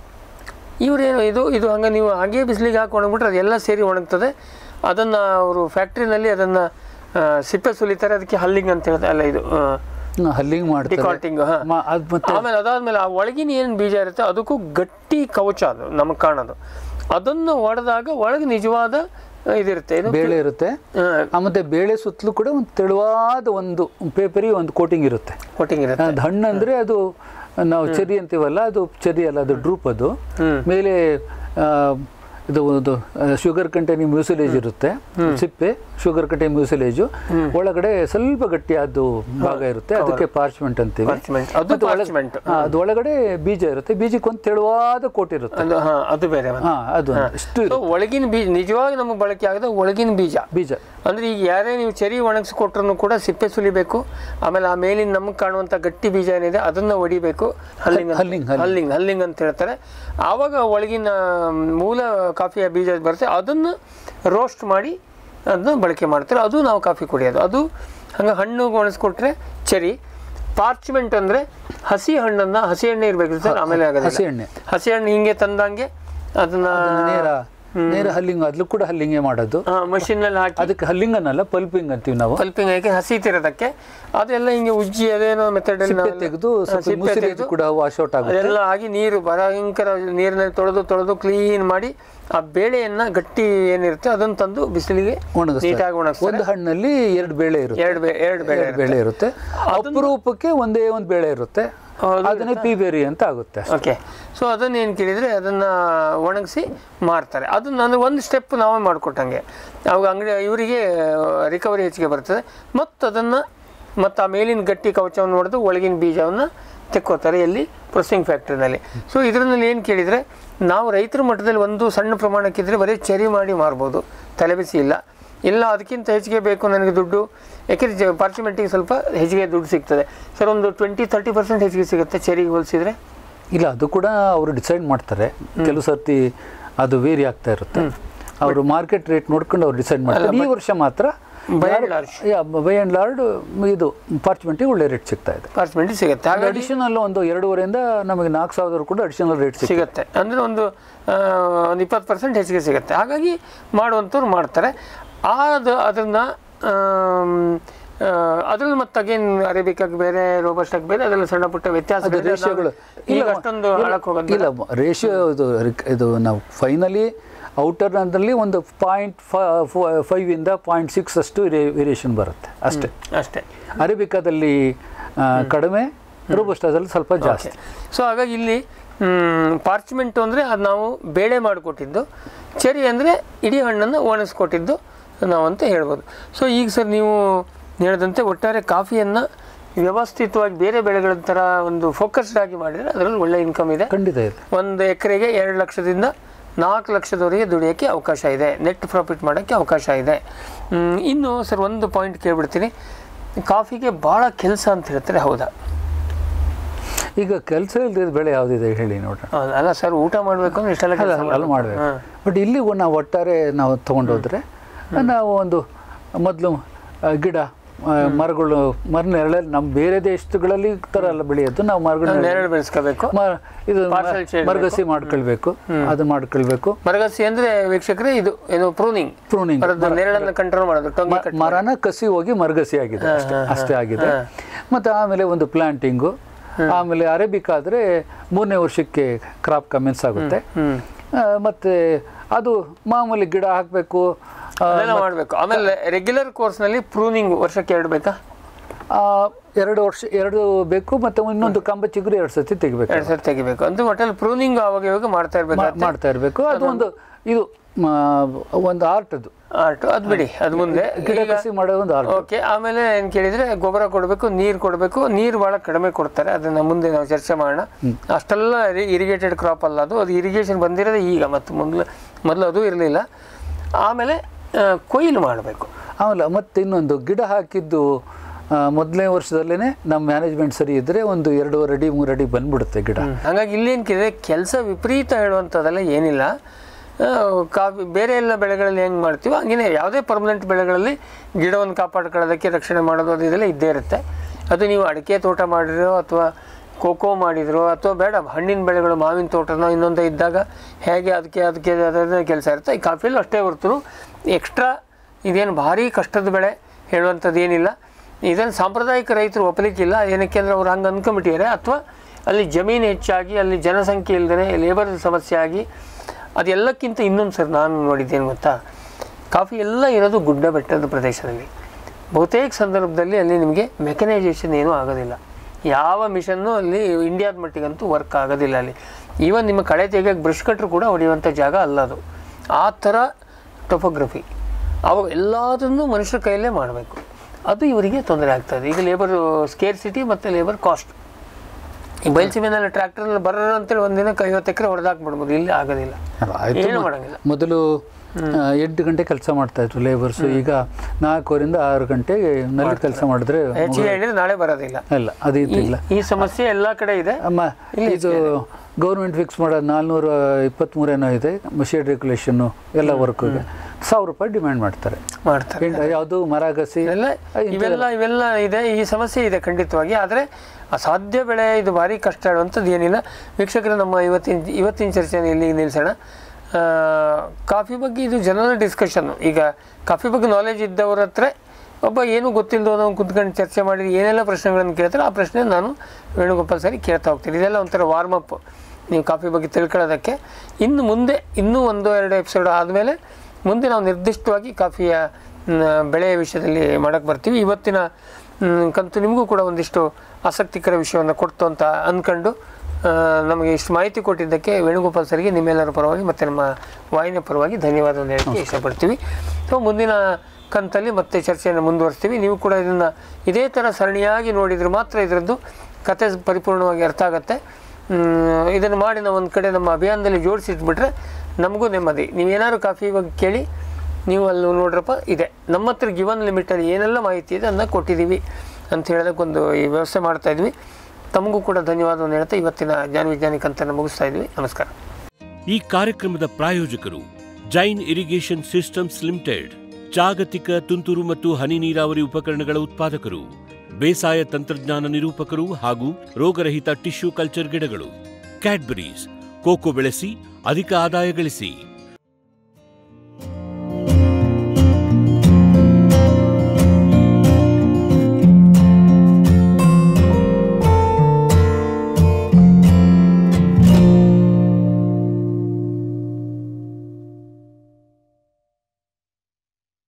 ಇವರೇನು ಇದು ಇದು ಹಂಗೆ ನೀವು ಹಾಗೆ ಬಿಸಿಲಿಗೆ ಹಾಕಿ ಒಣಗ್ಬಿಟ್ರೆ ಅದೆಲ್ಲ ಸೇರಿ ಒಣಗ್ತದೆ ಅದನ್ನು ಅವರು ಫ್ಯಾಕ್ಟ್ರಿನಲ್ಲಿ ಅದನ್ನು ಸಿಪ್ಪೆ ಸುಲಿತಾರೆ ಅದಕ್ಕೆ ಹಲ್ಲಿಂಗ್ ಅಂತ ಹೇಳ್ತಾರೆ ಅಲ್ಲ ಇದು
ಹಲ್ಲಿಂಗ್ ಮಾಡ್ತಾರೆ
ಡಿಕಾಲ್ಟಿಂಗ್ ಹಾಂ
ಮ- ಅದ್ ಮತ್ತೆ
ಆಮೇಲೆ ಅದಾದ್ಮೇಲೆ ಆ ಒಳಗಿನ ಏನು ಬೀಜ ಇರುತ್ತೆ ಅದಕ್ಕೂ ಗಟ್ಟಿ ಕವಚ ಅದು ನಮಗೆ ಕಾಣೋದು ಅದನ್ನು ಒಡೆದಾಗ ಒಳಗೆ ನಿಜವಾದ ಆ, ಇದಿರುತ್ತೆ ಇದು
ಬೇಳೆ ಇರುತ್ತೆ
ಆ,
ಆ ಮತ್ತೆ ಬೇಳೆ ಸುತ್ತಲೂ ಕೂಡ ಒಂದು ತೆಳುವಾದ ಒಂದು ಪೇಪರಿ ಒಂದು ಕೋಟಿಂಗ್ ಇರುತ್ತೆ
ಕೋಟಿಂಗ್ ಇರುತ್ತೆ
ಅದು ಹಣ್ಣು ಅಂದ್ರೆ ಅದು ನಾವು ಚೆರಿ ಅಂತೀವಲ್ಲ ಅದು ಚೆರಿ ಅಲ್ಲ ಅದು ಡ್ರೂಪ್ ಅದು ಮೇಲೆ ಆ, ಇದು ಒಂದು ಶುಗರ್ ಕಂಟೈನಿಂಗ್ ಮ್ಯೂಸಿಲೇಜ್ ಇರುತ್ತೆ ಸಿಪ್ಪೆ ಶುಗರ್ ಕಂಟೈನ್ ಮ್ಯೂಸಿಲೇಜು ಒಳಗಡೆ ಸ್ವಲ್ಪ ಗಟ್ಟಿಯಾದ ಭಾಗ ಇರುತ್ತೆ ಅದಕ್ಕೆ ಪಾರ್ಚ್ಮೆಂಟ್ ಅಂತೀವಿ
Parchment. ಅದು
ಮತ್ತೆ ಒಳಗೆ-
parchment.
ಹಾ, ಅದು ಒಳಗಡೆ ಬೀಜ ಇರುತ್ತೆ ಬೀಜಕ್ಕೆ ಒಂದು ತೆಳುವಾದ ಕೋಟ್ ಇರುತ್ತೆ
ಅದು ಹಾಂ ಅದು ಬೇರೆ ಮತ್ತೆ.
ಹಾ ಅದು ಒಂದು ಇಷ್ಟು
ಸೊ ಒಳಗಿನ ಬೀಜ ನಿಜವಾಗಿ ನಮಗೆ ಬಳಕೆ ಆಗದ ಒಳಗಿನ ಬೀಜ
ಬೀಜ
ಅಂದ್ರೆ ಈಗ ಯಾರೇ ನೀವು ಚೆರಿ ಒಣಗಿಸಿ ಕೊಟ್ರು ಕೂಡ ಸಿಪ್ಪೆ ಸುಲಿಬೇಕು ಆಮೇಲೆ ಆ ಮೇಲಿನ ನಮಗೆ ಕಾಣುವಂಥ ಗಟ್ಟಿ ಬೀಜ ಏನಿದೆ ಅದನ್ನ ಹೊಡಿಬೇಕು ಹಲ್ಲಿಂಗ್ ಅಂತ-
ಹಲ್ಲಿಂಗ್, ಹಲ್ಲಿಂಗ್.
ಹಲ್ಲಿಂಗ್ ಹಲ್ಲಿಂಗ್ ಅಂತ ಹೇಳ್ತಾರೆ ಆವಾಗ ಒಳಗಿನ ಮೂಲ ಕಾಫಿಯ ಬೀಜ ಬರುತ್ತೆ ಅದನ್ನು ರೋಸ್ಟ್ ಮಾಡಿ ಅದನ್ನ ಬಳಕೆ ಮಾಡ್ತಾರೆ ಅದು ನಾವು ಕಾಫಿ ಕುಡಿಯೋದು ಅದು ಹಂಗೆ ಹಣ್ಣು ಒಣಗಿಸ್ಕೊಟ್ರೆ ಚೆರಿ ಪಾರ್ಚ್ಮೆಂಟ್ ಅಂದ್ರೆ ಹಸಿ ಹಣ್ಣನ್ನ ಹಸಿ ಹಣ್ಣೆ ಇರ್ಬೇಕು ಸರ್ ಆಮೇಲೆ ಆಗೋದಿಲ್ಲ
ಹಸಿ ಎಣ್ಣೆ
ಹಸಿ ಹಣ್ಣು ಹಿಂಗೆ ತಂದಂಗೆ ಅದನ್ನ
ನೇರ ನೇರ ಹಲ್ಲಿಂಗ್ ಅದ್ಲು ಕೂಡ ಹಲ್ಲಿಂಗೇ ಮಾಡೋದು
ಮಷಿನಲ್ಲಿ ಹಾಕಿ
ಅದಕ್ಕೆ ಹಲ್ಲಿಂಗ್ ಅನ್ನಲ್ಲ ಪಲ್ಪಿಂಗ್ ಅಂತೀವಿ ನಾವು
ಪಲ್ಪಿಂಗ್ ಹಾಕಿ ಹಸಿ ತಿರೋದಕ್ಕೆ ಅದೆಲ್ಲ ಹಿಂಗೆ ಉಜ್ಜಿ ಅದೇನೋ ಮೆಥಡ್
ಸಿಪ್ಪೆ ತೆಗೆದು ಸ್ವಲ್ಪ ಮುಸುರಿ ಕೂಡ ವಾಶ್ ಔಟ್ ಆಗುತ್ತೆ
ಅದೆಲ್ಲ ಆಗಿ ನೀರು ಭಯಂಕರ ನೀರಿನಲ್ಲಿ ತೊಳೆದು ತೊಳೆದು ಕ್ಲೀನ್ ಮಾಡಿ ಆ ಬೇಳೆಯನ್ನ ಗಟ್ಟಿ ಏನಿರುತ್ತೆ ಅದನ್ನ ತಂದು ಬಿಸಿಲಿಗೆ
ಒಣಗಿಸ್ತಾರೆ.
ನೀಟಾಗಿ ಒಣಗಿಸ್ತಾರೆ
ಒಂದು ಹಣ್ಣಲ್ಲಿ ಎರಡು ಬೇಳೆ ಇರುತ್ತೆ
ಎರಡು ಬೇ ಎರಡು ಬೇಳೆ
ಎರಡು ಬೇಳೆ ಇರುತ್ತೆ ಅಪರೂಪಕ್ಕೆ ಒಂದೇ ಒಂದು ಬೇಳೆ ಇರುತ್ತೆ ಅದನ್ನೇ ಪೀಬೇರಿ ಅಂತ ಆಗುತ್ತೆ ಅಷ್ಟೇ.
ಓಕೆ ಸೊ ಅದನ್ನ ಏನು ಕೇಳಿದರೆ ಅದನ್ನು ಒಣಗಿಸಿ ಮಾರ್ತಾರೆ ಅದನ್ನ ಅಂದರೆ ಒಂದು ಸ್ಟೆಪ್ ನಾವೇ ಮಾಡಿಕೊಟ್ಟಂಗೆ ಅವಾಗ ಅಂಗಡಿ ಇವರಿಗೆ ರಿಕವರಿ ಹೆಚ್ಚಿಗೆ ಬರ್ತದೆ ಮತ್ತು ಅದನ್ನು ಮತ್ತು ಆ ಮೇಲಿನ ಗಟ್ಟಿ ಕವಚವನ್ನು ಹೊಡೆದು ಒಳಗಿನ ಬೀಜವನ್ನು ತೆಕ್ಕೋತಾರೆ ಎಲ್ಲಿ ಪ್ರೊಸೆಸಿಂಗ್ ಫ್ಯಾಕ್ಟ್ರಿನಲ್ಲಿ ಸೊ ಇದರಲ್ಲಿ ಏನು ಕೇಳಿದರೆ ನಾವು ರೈತರ ಮಟ್ಟದಲ್ಲಿ ಒಂದು ಸಣ್ಣ ಪ್ರಮಾಣಕ್ಕಿದ್ರೆ ಬರೀ ಚೆರಿ ಮಾಡಿ ಮಾರ್ಬೋದು ತಲೆಬಿಸಿ ಇಲ್ಲ ಇಲ್ಲ ಅದಕ್ಕಿಂತ ಹೆಚ್ಚಿಗೆ ಬೇಕು ನನಗೆ ದುಡ್ಡು ಯಾಕೆಂದರೆ ಪಾರ್ಚಿಮೆಂಟಿಗೆ ಸ್ವಲ್ಪ ಹೆಚ್ಚಿಗೆ ದುಡ್ಡು ಸಿಗ್ತದೆ ಸರ್ ಒಂದು ಟ್ವೆಂಟಿ ತರ್ಟಿ ಪರ್ಸೆಂಟ್ ಹೆಚ್ಚಿಗೆ ಸಿಗುತ್ತೆ ಚೆರಿಗೆ ಹೋಲಿಸಿದ್ರೆ
ಇಲ್ಲ ಅದು ಕೂಡ ಅವರು ಡಿಸೈಡ್ ಮಾಡ್ತಾರೆ ಕೆಲವು ಸರ್ತಿ ಅದು ವೇರಿ ಆಗ್ತಾ ಇರುತ್ತೆ ಅವರು ಮಾರ್ಕೆಟ್ ರೇಟ್ ನೋಡ್ಕೊಂಡು ಅವ್ರು ಡಿಸೈಡ್ ಮಾಡ್ತಾರೆ ಈ ವರ್ಷ ಮಾತ್ರ
By and large.
By and large ಇದು ಪಾರ್ಚ್ಮೆಂಟಿಗೆ ಒಳ್ಳೆ ರೇಟ್ ಸಿಗ್ತಾ ಇದೆ
ಪಾರ್ಚ್ಮೆಂಟ್ ಸಿಗುತ್ತೆ ಹಾಗಾಗಿ
ಅಡಿಷನಲ್ ಒಂದು ಎರಡೂವರೆಯಿಂದ ನಮಗೆ ನಾಲ್ಕು ಸಾವಿರ ಕೂಡ ಅಡಿಷನಲ್ ರೇಟ್ ಸಿಗುತ್ತೆ
ಸಿಗುತ್ತೆ ಅಂದರೆ ಒಂದು ಆ, ಒಂದು ಇಪ್ಪತ್ತು ಪರ್ಸೆಂಟ್ ಹೆಚ್ಚಿಗೆ ಸಿಗುತ್ತೆ ಹಾಗಾಗಿ ಮಾಡುವಂಥವ್ರು ಮಾಡ್ತಾರೆ ಅದು ಅದನ್ನು ಅದ್ರಲ್ಲಿ ಮತ್ತೆ ಅಗೇನ್ ಅರೇಬಿಕಾಗಿ ಬೇರೆ ರೋಬಸ್ಟಾಗಿ ಬೇರೆ ಅದರಲ್ಲಿ ಸಣ್ಣ ಪುಟ್ಟ ವ್ಯತ್ಯಾಸ
ಅದು ರೇಷಿಯೋಗಳು
ಈಗ ಅಷ್ಟೊಂದು ಆಳಕ್ಕೆ ಹೋಗೋದು
ಇಲ್ಲ ರೇಷಿಯೋ ಇದು ರಿಕ್- ಇದು ನಾವು ಫೈನಲಿ ಔಟರ್ ಅದರಲ್ಲಿ ಒಂದು ಪಾಯಿಂಟ್ ಫೈವ್ ಇಂದ ಪಾಯಿಂಟ್ ಸಿಕ್ಸ್ ಅಷ್ಟು ವೇರಿಯೇಷನ್ ಬರುತ್ತೆ ಅಷ್ಟೇ
ಅಷ್ಟೇ
ಅರೇಬಿಕಾದಲ್ಲಿ ಆ, ಕಡಿಮೆ ರೋಬಸ್ಟಾದಲ್ಲಿ ಸ್ವಲ್ಪ ಜಾಸ್ತಿ
ಸೊ ಹಾಗಾಗಿ ಇಲ್ಲಿ ಪಾರ್ಚ್ಮೆಂಟು ಅಂದರೆ ಅದು ನಾವು ಬೇಳೆ ಮಾಡಿಕೊಟ್ಟಿದ್ದು ಚೆರಿ ಅಂದರೆ ಇಡೀ ಹಣ್ಣನ್ನು ಒಣಗಿಸ್ಕೊಟ್ಟಿದ್ದು ನಾವು ಅಂತ ಹೇಳ್ಬೋದು ಸೊ ಈಗ ಸರ್ ನೀವು ಹೇಳಿದಂತೆ ಒಟ್ಟಾರೆ ಕಾಫಿಯನ್ನು ವ್ಯವಸ್ಥಿತವಾಗಿ ಬೇರೆ ಬೆಳೆಗಳ ಥರ ಒಂದು ಫೋಕಸ್ಡ್ ಆಗಿ ಮಾಡಿದರೆ ಅದರಲ್ಲಿ ಒಳ್ಳೆ ಇನ್ಕಮ್ ಇದೆ
ಖಂಡಿತ ಇದೆ
ಒಂದು ಎಕರೆಗೆ ಎರಡು ಲಕ್ಷದಿಂದ ನಾಲ್ಕು ಲಕ್ಷದವರೆಗೆ ದುಡಿಯೋಕ್ಕೆ ಅವಕಾಶ ಇದೆ ನೆಟ್ ಪ್ರಾಫಿಟ್ ಮಾಡೋಕ್ಕೆ ಅವಕಾಶ ಇದೆ ಹ್ಮ್, ಇನ್ನು ಸರ್ ಒಂದು ಪಾಯಿಂಟ್ ಕೇಳ್ಬಿಡ್ತೀನಿ ಕಾಫಿಗೆ ಭಾಳ ಕೆಲಸ ಅಂತ ಹೇಳ್ತಾರೆ ಹೌದಾ
ಈಗ ಕೆಲಸ ಇಲ್ದಿದ್ದ ಬೆಳೆ ಯಾವುದಿದೆ ಹೇಳಿ ನೋಡ್ರಿ
ಹೌದು, ಅಲ್ಲ ಸರ್ ಊಟ ಮಾಡಬೇಕು ಅಂದ್ರೆ ಇಷ್ಟೆಲ್ಲ ಕೆಲಸ
ಅಲ್ಲಿ ಮಾಡಬೇಕು ಬಟ್ ಇಲ್ಲಿ ನಾವು ಒಟ್ಟಾರೆ ನಾವು ತೊಗೊಂಡೋದ್ರೆ ನಾವು ಒಂದು ಮೊದಲು ಗಿಡ ಆ, ಮರಗಳು ಮರ ನೆರಳಲ್ಲಿ ನಮ್ಮ ಬೇರೆ ದೇಶಗಳಲ್ಲಿ ಥರ ಎಲ್ಲ ಬೆಳೆಯೋದು ನಾವು ಮರಗಳ
ನೆರಳು ಬೆಳೆಸ್ಕೋಬೇಕು
ಮ- ಇದು ಮ-
Partial shade
ಮರಗಸಿ ಮಾಡ್ಕೊಳ್ಬೇಕು ಅದು ಮಾಡ್ಕೊಳ್ಬೇಕು
ಮರಗಸಿ ಅಂದ್ರೆ ವೀಕ್ಷಕರೇ ಇದು ಏನು ಪ್ರೂನಿಂಗ್
Pruning.
ಮರದ ನೆರಳನ್ನು ಕಂಟ್ರೋಲ್ ಮಾಡೋದು ಟೊಂಗೆ ಕಟ್
ಮರನ ಕಸಿ ಹೋಗಿ ಮರಗಸಿ ಆಗಿದೆ ಅಷ್ಟೇ ಅಷ್ಟೇ ಆಗಿದೆ ಮತ್ತು ಆಮೇಲೆ ಒಂದು ಪ್ಲಾಂಟಿಂಗು ಆಮೇಲೆ ಅರೇಬಿಕ್ ಆದರೆ ಮೂರನೇ ವರ್ಷಕ್ಕೆ ಕ್ರಾಪ್ ಕಮೆನ್ಸ್ ಆಗುತ್ತೆ ಆ, ಮತ್ತೆ ಅದು ಮಾಮೂಲಿ ಗಿಡ ಹಾಕಬೇಕು
ಅದೆಲ್ಲ ಮಾಡಬೇಕು ಆಮೇಲೆ ರೆಗ್ಯುಲರ್ ಕೋರ್ಸ್ನಲ್ಲಿ ಪ್ರೂನಿಂಗ್ ವರ್ಷಕ್ಕೆ ಎರಡು ಬೇಕಾ
ಎರಡು ವರ್ಷ ಎರಡು ಬೇಕು ಮತ್ತೆ ಇನ್ನೊಂದು ಕಂಬ ಚಿಗುರು ಎರಡು ಸತಿ ತೆಗಿಬೇಕು
ಎರಡು ಸರಿ ತೆಗಿಬೇಕು ಅಂದ್ರೆ ಒಟ್ಟಲ್ಲಿ ಪ್ರೂನಿಂಗ್ ಅವಾಗ ಇವಾಗ ಮಾಡ್ತಾ
ಮಾ-
ಇರ್ಬೇಕು
ಮಾಡ್ತಾ ಇರಬೇಕು ಅದು ಒಂದು ಇದು ಮ, ಒಂದು ಆರ್ಟ್ ಅದು
ಆರ್ಟ್ ಅದು ಬಿಡಿ ಅದು ಮುಂದೆ
ಗಿಡ ಕಸಿ ಮಾಡೋ ಒಂದು ಆರ್ಟ್
ಓಕೆ ಆಮೇಲೆ ಏನು ಕೇಳಿದ್ರೆ ಗೊಬ್ಬರ ಕೊಡಬೇಕು ನೀರು ಕೊಡಬೇಕು ನೀರು ಭಾಳ ಕಡಿಮೆ ಕೊಡ್ತಾರೆ ಅದನ್ನ ಮುಂದೆ ನಾವು ಚರ್ಚೆ ಮಾಡೋಣ ಅಷ್ಟೆಲ್ಲ ಇರಿಗೇಟೆಡ್ ಕ್ರಾಪ್ ಅಲ್ಲ ಅದು ಅದು ಇರಿಗೇಷನ್ ಬಂದಿರೋದೇ ಈಗ ಮತ್ತು ಮೊದಲು ಮೊದಲು ಅದು ಇರಲಿಲ್ಲ ಆಮೇಲೆ ಆ, ಕೊಯ್ಲು ಮಾಡಬೇಕು
ಆಮೇಲೆ ಮತ್ತೆ ಇನ್ನೊಂದು ಗಿಡ ಹಾಕಿದ್ದು ಮೊದಲನೇ ವರ್ಷದಲ್ಲೇ ನಮ್ಮ ಮ್ಯಾನೇಜ್ಮೆಂಟ್ ಸರಿ ಇದ್ದರೆ ಒಂದು ಎರಡೂವರೆ ಅಡಿ ಮೂರು ಅಡಿ ಬಂದ್ಬಿಡುತ್ತೆ ಗಿಡ
ಹಾಗಾಗಿ ಇಲ್ಲೇನು ಕೇಳಿದ್ರೆ ಕೆಲಸ ವಿಪರೀತ ಹೇಳುವಂಥದ್ದೆಲ್ಲ ಏನಿಲ್ಲ ಆ, ಕಾಫಿ ಬೇರೆ ಎಲ್ಲ ಬೆಳೆಗಳಲ್ಲಿ ಹೆಂಗೆ ಮಾಡ್ತೀವೋ ಹಂಗೇನೆ ಯಾವುದೇ ಪರ್ಮನೆಂಟ್ ಬೆಳೆಗಳಲ್ಲಿ ಗಿಡವನ್ನು ಕಾಪಾಡ್ಕೊಳ್ಳೋದಕ್ಕೆ ರಕ್ಷಣೆ ಮಾಡೋದು ಅದು ಇದೆಲ್ಲ ಇದ್ದೇ ಇರುತ್ತೆ ಅದು ನೀವು ಅಡಿಕೆ ತೋಟ ಮಾಡಿರೋ ಅಥವಾ ಕೋಕೋ ಮಾಡಿದ್ರು ಅಥವಾ ಬೇಡ ಹಣ್ಣಿನ ಬೆಳೆಗಳು ಮಾವಿನ ತೋಟನೋ ಇನ್ನೊಂದು ಇದ್ದಾಗ ಹೇಗೆ ಅದಕ್ಕೆ ಅದಕ್ಕೆ ಅದರ ಕೆಲಸ ಇರುತ್ತೆ ಈ ಕಾಫಿಯಲ್ಲೂ ಅಷ್ಟೇ ಹೊರತು ಎಕ್ಸ್ಟ್ರಾ ಇದೇನು ಭಾರಿ ಕಷ್ಟದ ಬೆಳೆ ಹೇಳುವಂಥದ್ದು ಏನಿಲ್ಲ ಇದನ್ನು ಸಾಂಪ್ರದಾಯಿಕ ರೈತರು ಒಪ್ಪಲಿಕ್ಕಿಲ್ಲ ಏನಕ್ಕೆ ಅಂದರೆ ಅವ್ರು ಹಂಗೆ ಅಂದ್ಕೊಂಬಿಟ್ಟಿದ್ದಾರೆ ಅಥವಾ ಅಲ್ಲಿ ಜಮೀನು ಹೆಚ್ಚಾಗಿ ಅಲ್ಲಿ ಜನಸಂಖ್ಯೆ ಇಲ್ಲದೇ ಲೇಬರ್ ಸಮಸ್ಯೆ ಆಗಿ ಅದೆಲ್ಲಕ್ಕಿಂತ ಇನ್ನೊಂದು ಸರ್ ನಾನು ನೋಡಿದ್ದೇನು ಗೊತ್ತಾ ಕಾಫಿ ಎಲ್ಲ ಇರೋದು ಗುಡ್ಡ ಬೆಟ್ಟದ ಪ್ರದೇಶದಲ್ಲಿ ಬಹುತೇಕ ಸಂದರ್ಭದಲ್ಲಿ ಅಲ್ಲಿ ನಿಮಗೆ ಮೆಕನೈಸೇಷನ್ ಏನೂ ಆಗೋದಿಲ್ಲ ಯಾವ ಮಿಷನ್ನು ಅಲ್ಲಿ ಇಂಡಿಯಾದ ಮಟ್ಟಿಗಂತೂ ವರ್ಕ್ ಆಗೋದಿಲ್ಲ ಅಲ್ಲಿ ಈವನ್ ನಿಮ್ಮ ಕಳೆ ತೆಗಿಯೋಕೆ ಬ್ರಷ್ ಕಟ್ರು ಕೂಡ ಹೊಡೆಯುವಂಥ ಜಾಗ ಅಲ್ಲ ಅದು ಆ ಥರ ಟೊಪೋಗ್ರಫಿ ಅವಾಗ ಎಲ್ಲದನ್ನು ಮನುಷ್ಯರ ಕೈಯಲ್ಲೇ ಮಾಡಬೇಕು ಅದು ಇವರಿಗೆ ತೊಂದರೆ ಆಗ್ತದೆ ಈಗ ಲೇಬರ್ ಸ್ಕೇರ್ ಸಿಟಿ ಮತ್ತು ಲೇಬರ್ ಕಾಸ್ಟ್ ಈ ಬಯಲುಸೀಮೆನಲ್ಲಿ ಟ್ರ್ಯಾಕ್ಟರ್ನಲ್ಲಿ ಬರೋಣ ಅಂತೇಳಿ ಒಂದಿನಕ್ಕೆ ಐವತ್ತು ಎಕರೆ ಹೊಡೆದಾಕ್ಬಿಡ್ಬೋದು ಇಲ್ಲಿ ಆಗೋದಿಲ್ಲ
ಆಯ್ತು
ಏನು
ಮ-
ಮಾಡಂಗಿಲ್ಲ
ಮೊದಲು ಆ, ಎಂಟು ಗಂಟೆ ಕೆಲಸ ಮಾಡ್ತಾ ಇದ್ರು ಲೇಬರ್ಸು ಈಗ ನಾಲ್ಕೂವರಿಂದ ಆರು ಗಂಟೆ ನಲ್ಲಿ ಕೆಲಸ ಮಾಡಿದ್ರೆ
ಹೆಚ್ಚಿಗೆ ಹೇಳಿದ್ರೆ ನಾಳೆ ಬರೋದಿಲ್ಲ
ಇಲ್ಲ ಅದು ಇಲ್ಲ
ಈ ಸಮಸ್ಯೆ ಎಲ್ಲ ಕಡೆ ಇದೆ
ಅಮ್ಮ ಇದು ಗೌರ್ಮೆಂಟ್ ಫಿಕ್ಸ್ ಮಾಡೋದು ನಾಲ್ನೂರ ಇಪ್ಪತ್ತ್ಮೂರೇನೋ ಇದೆ ಶೇಡ್ ರೆಗ್ಯುಲೇಷನ್ನು ಎಲ್ಲ ವರ್ಕಿಗೆ ಸಾವಿರ ರೂಪಾಯಿ ಡಿಮ್ಯಾಂಡ್ ಮಾಡ್ತಾರೆ
ಮಾಡ್ತಾರೆ
ಯಾವುದು ಮರ ಗಸಿ
ಇವೆಲ್ಲ ಇವೆಲ್ಲ ಇವೆಲ್ಲ ಇದೆ ಈ ಸಮಸ್ಯೆ ಇದೆ ಖಂಡಿತವಾಗಿ ಆದರೆ ಅಸಾಧ್ಯ ಬೆಳೆ ಇದು ಭಾರಿ ಕಷ್ಟ ಆಡುವಂಥದ್ದು ಏನಿಲ್ಲ ವೀಕ್ಷಕರು ನಮ್ಮ ಇವತ್ತಿನ ಇವತ್ತಿನ ಚರ್ಚೆಯನ್ನು ಇಲ್ಲಿ ನಿಲ್ಲಿಸೋಣ ಆ, ಕಾಫಿ ಬಗ್ಗೆ ಇದು ಜನರಲ್ ಡಿಸ್ಕಷನ್ನು ಈಗ ಕಾಫಿ ಬಗ್ಗೆ ನಾಲೆಜ್ ಇದ್ದವ್ರ ಹತ್ರ ಒಬ್ಬ ಏನು ಗೊತ್ತಿಲ್ಲದವನು ಕುತ್ಕೊಂಡು ಚರ್ಚೆ ಮಾಡಿ ಏನೆಲ್ಲ ಪ್ರಶ್ನೆಗಳನ್ನು ಕೇಳ್ತಾರೆ ಆ ಪ್ರಶ್ನೆ ನಾನು ವೇಣುಗೋಪಾಲ್ ಸರಿ ಕೇಳ್ತಾ ಹೋಗ್ತೀನಿ ಇದೆಲ್ಲ ಒಂಥರ ವಾರ್ಮ್ ಅಪ್ ನೀವು ಕಾಫಿ ಬಗ್ಗೆ ತಿಳ್ಕೊಳ್ಳೋದಕ್ಕೆ ಇನ್ನು ಮುಂದೆ ಇನ್ನೂ ಒಂದು ಎರಡು ಎಪಿಸೋಡ್ ಆದಮೇಲೆ ಮುಂದೆ ನಾವು ನಿರ್ದಿಷ್ಟವಾಗಿ ಕಾಫಿಯ ಮ್, ಬೆಳೆಯ ವಿಷಯದಲ್ಲಿ ಮಾಡೋಕ್ಕೆ ಬರ್ತೀವಿ ಇವತ್ತಿನ ಮ್, ಕಂತು ನಿಮಗೂ ಕೂಡ ಒಂದಿಷ್ಟು ಆಸಕ್ತಿಕರ ವಿಷಯವನ್ನು ಕೊಡ್ತು ಅಂತ ಅಂದ್ಕೊಂಡು ಆ, ನಮಗೆ ಇಷ್ಟು ಮಾಹಿತಿ ಕೊಟ್ಟಿದ್ದಕ್ಕೆ ವೇಣುಗೋಪಾಲ್ ಸರಿಗೆ ನಿಮ್ಮೆಲ್ಲರ ಪರವಾಗಿ ಮತ್ತು ನಮ್ಮ ವಾಹಿನಿಯ ಪರವಾಗಿ ಧನ್ಯವಾದವನ್ನು ಹೇಳಕ್ಕೆ ಇಷ್ಟಪಡ್ತೀವಿ ಸೊ ಮುಂದಿನ ಕಂತಲ್ಲಿ ಮತ್ತೆ ಚರ್ಚೆಯನ್ನು ಮುಂದುವರಿಸ್ತೀವಿ ನೀವು ಕೂಡ ಇದನ್ನು ಇದೇ ಥರ ಸರಣಿಯಾಗಿ ನೋಡಿದರೆ ಮಾತ್ರ ಇದರದ್ದು ಕತೆ ಪರಿಪೂರ್ಣವಾಗಿ ಅರ್ಥ ಆಗುತ್ತೆ ಮ್, ಇದನ್ನು ಮಾಡಿ ನಾವು ಒಂದು ಕಡೆ ನಮ್ಮ ಅಭಿಯಾನದಲ್ಲಿ ಜೋಡಿಸಿಟ್ಬಿಟ್ರೆ ನಮಗೂ ನೆಮ್ಮದಿ ನೀವೇನಾದ್ರು ಕಾಫಿ ಬಗ್ಗೆ ಕೇಳಿ ನೀವು ಅಲ್ಲಿ ನೋಡ್ರಪ್ಪ ಇದೆ ನಮ್ಮ ಹತ್ರ ಗಿವನ್ ಲಿಮಿಟಲ್ಲಿ ಏನೆಲ್ಲ ಮಾಹಿತಿ ಇದೆ ಅದನ್ನ ಕೊಟ್ಟಿದ್ದೀವಿ ಅಂತ ಹೇಳೋದಕ್ಕೊಂದು ಈ ವ್ಯವಸ್ಥೆ ಮಾಡ್ತಾ ಇದ್ವಿ ತಮಗೂ ಕೂಡ ಧನ್ಯವಾದವನ್ನು ಹೇಳ್ತಾ ಇವತ್ತಿನ ಜ್ಞಾನ ವಿಜ್ಞಾನಿ ಕಂತನ್ನು ಮುಗಿಸ್ತಾ ಇದ್ವಿ ನಮಸ್ಕಾರ
ಈ ಕಾರ್ಯಕ್ರಮದ ಪ್ರಾಯೋಜಕರು ಜೈನ್ ಇರಿಗೇಷನ್ ಸಿಸ್ಟಮ್ಸ್ ಲಿಮಿಟೆಡ್ ಜಾಗತಿಕ ತುಂತುರು ಮತ್ತು ಹನಿ ನೀರಾವರಿ ಉಪಕರಣಗಳ ಉತ್ಪಾದಕರು ಬೇಸಾಯ ತಂತ್ರಜ್ಞಾನ ನಿರೂಪಕರು ಹಾಗೂ ರೋಗರಹಿತ ಟಿಶ್ಯೂ ಕಲ್ಚರ್ ಗಿಡಗಳು ಕ್ಯಾಡ್ಬರೀಸ್ ಕೋಕೋ ಬೆಳೆಸಿ ಅಧಿಕ ಆದಾಯ ಗಳಿಸಿ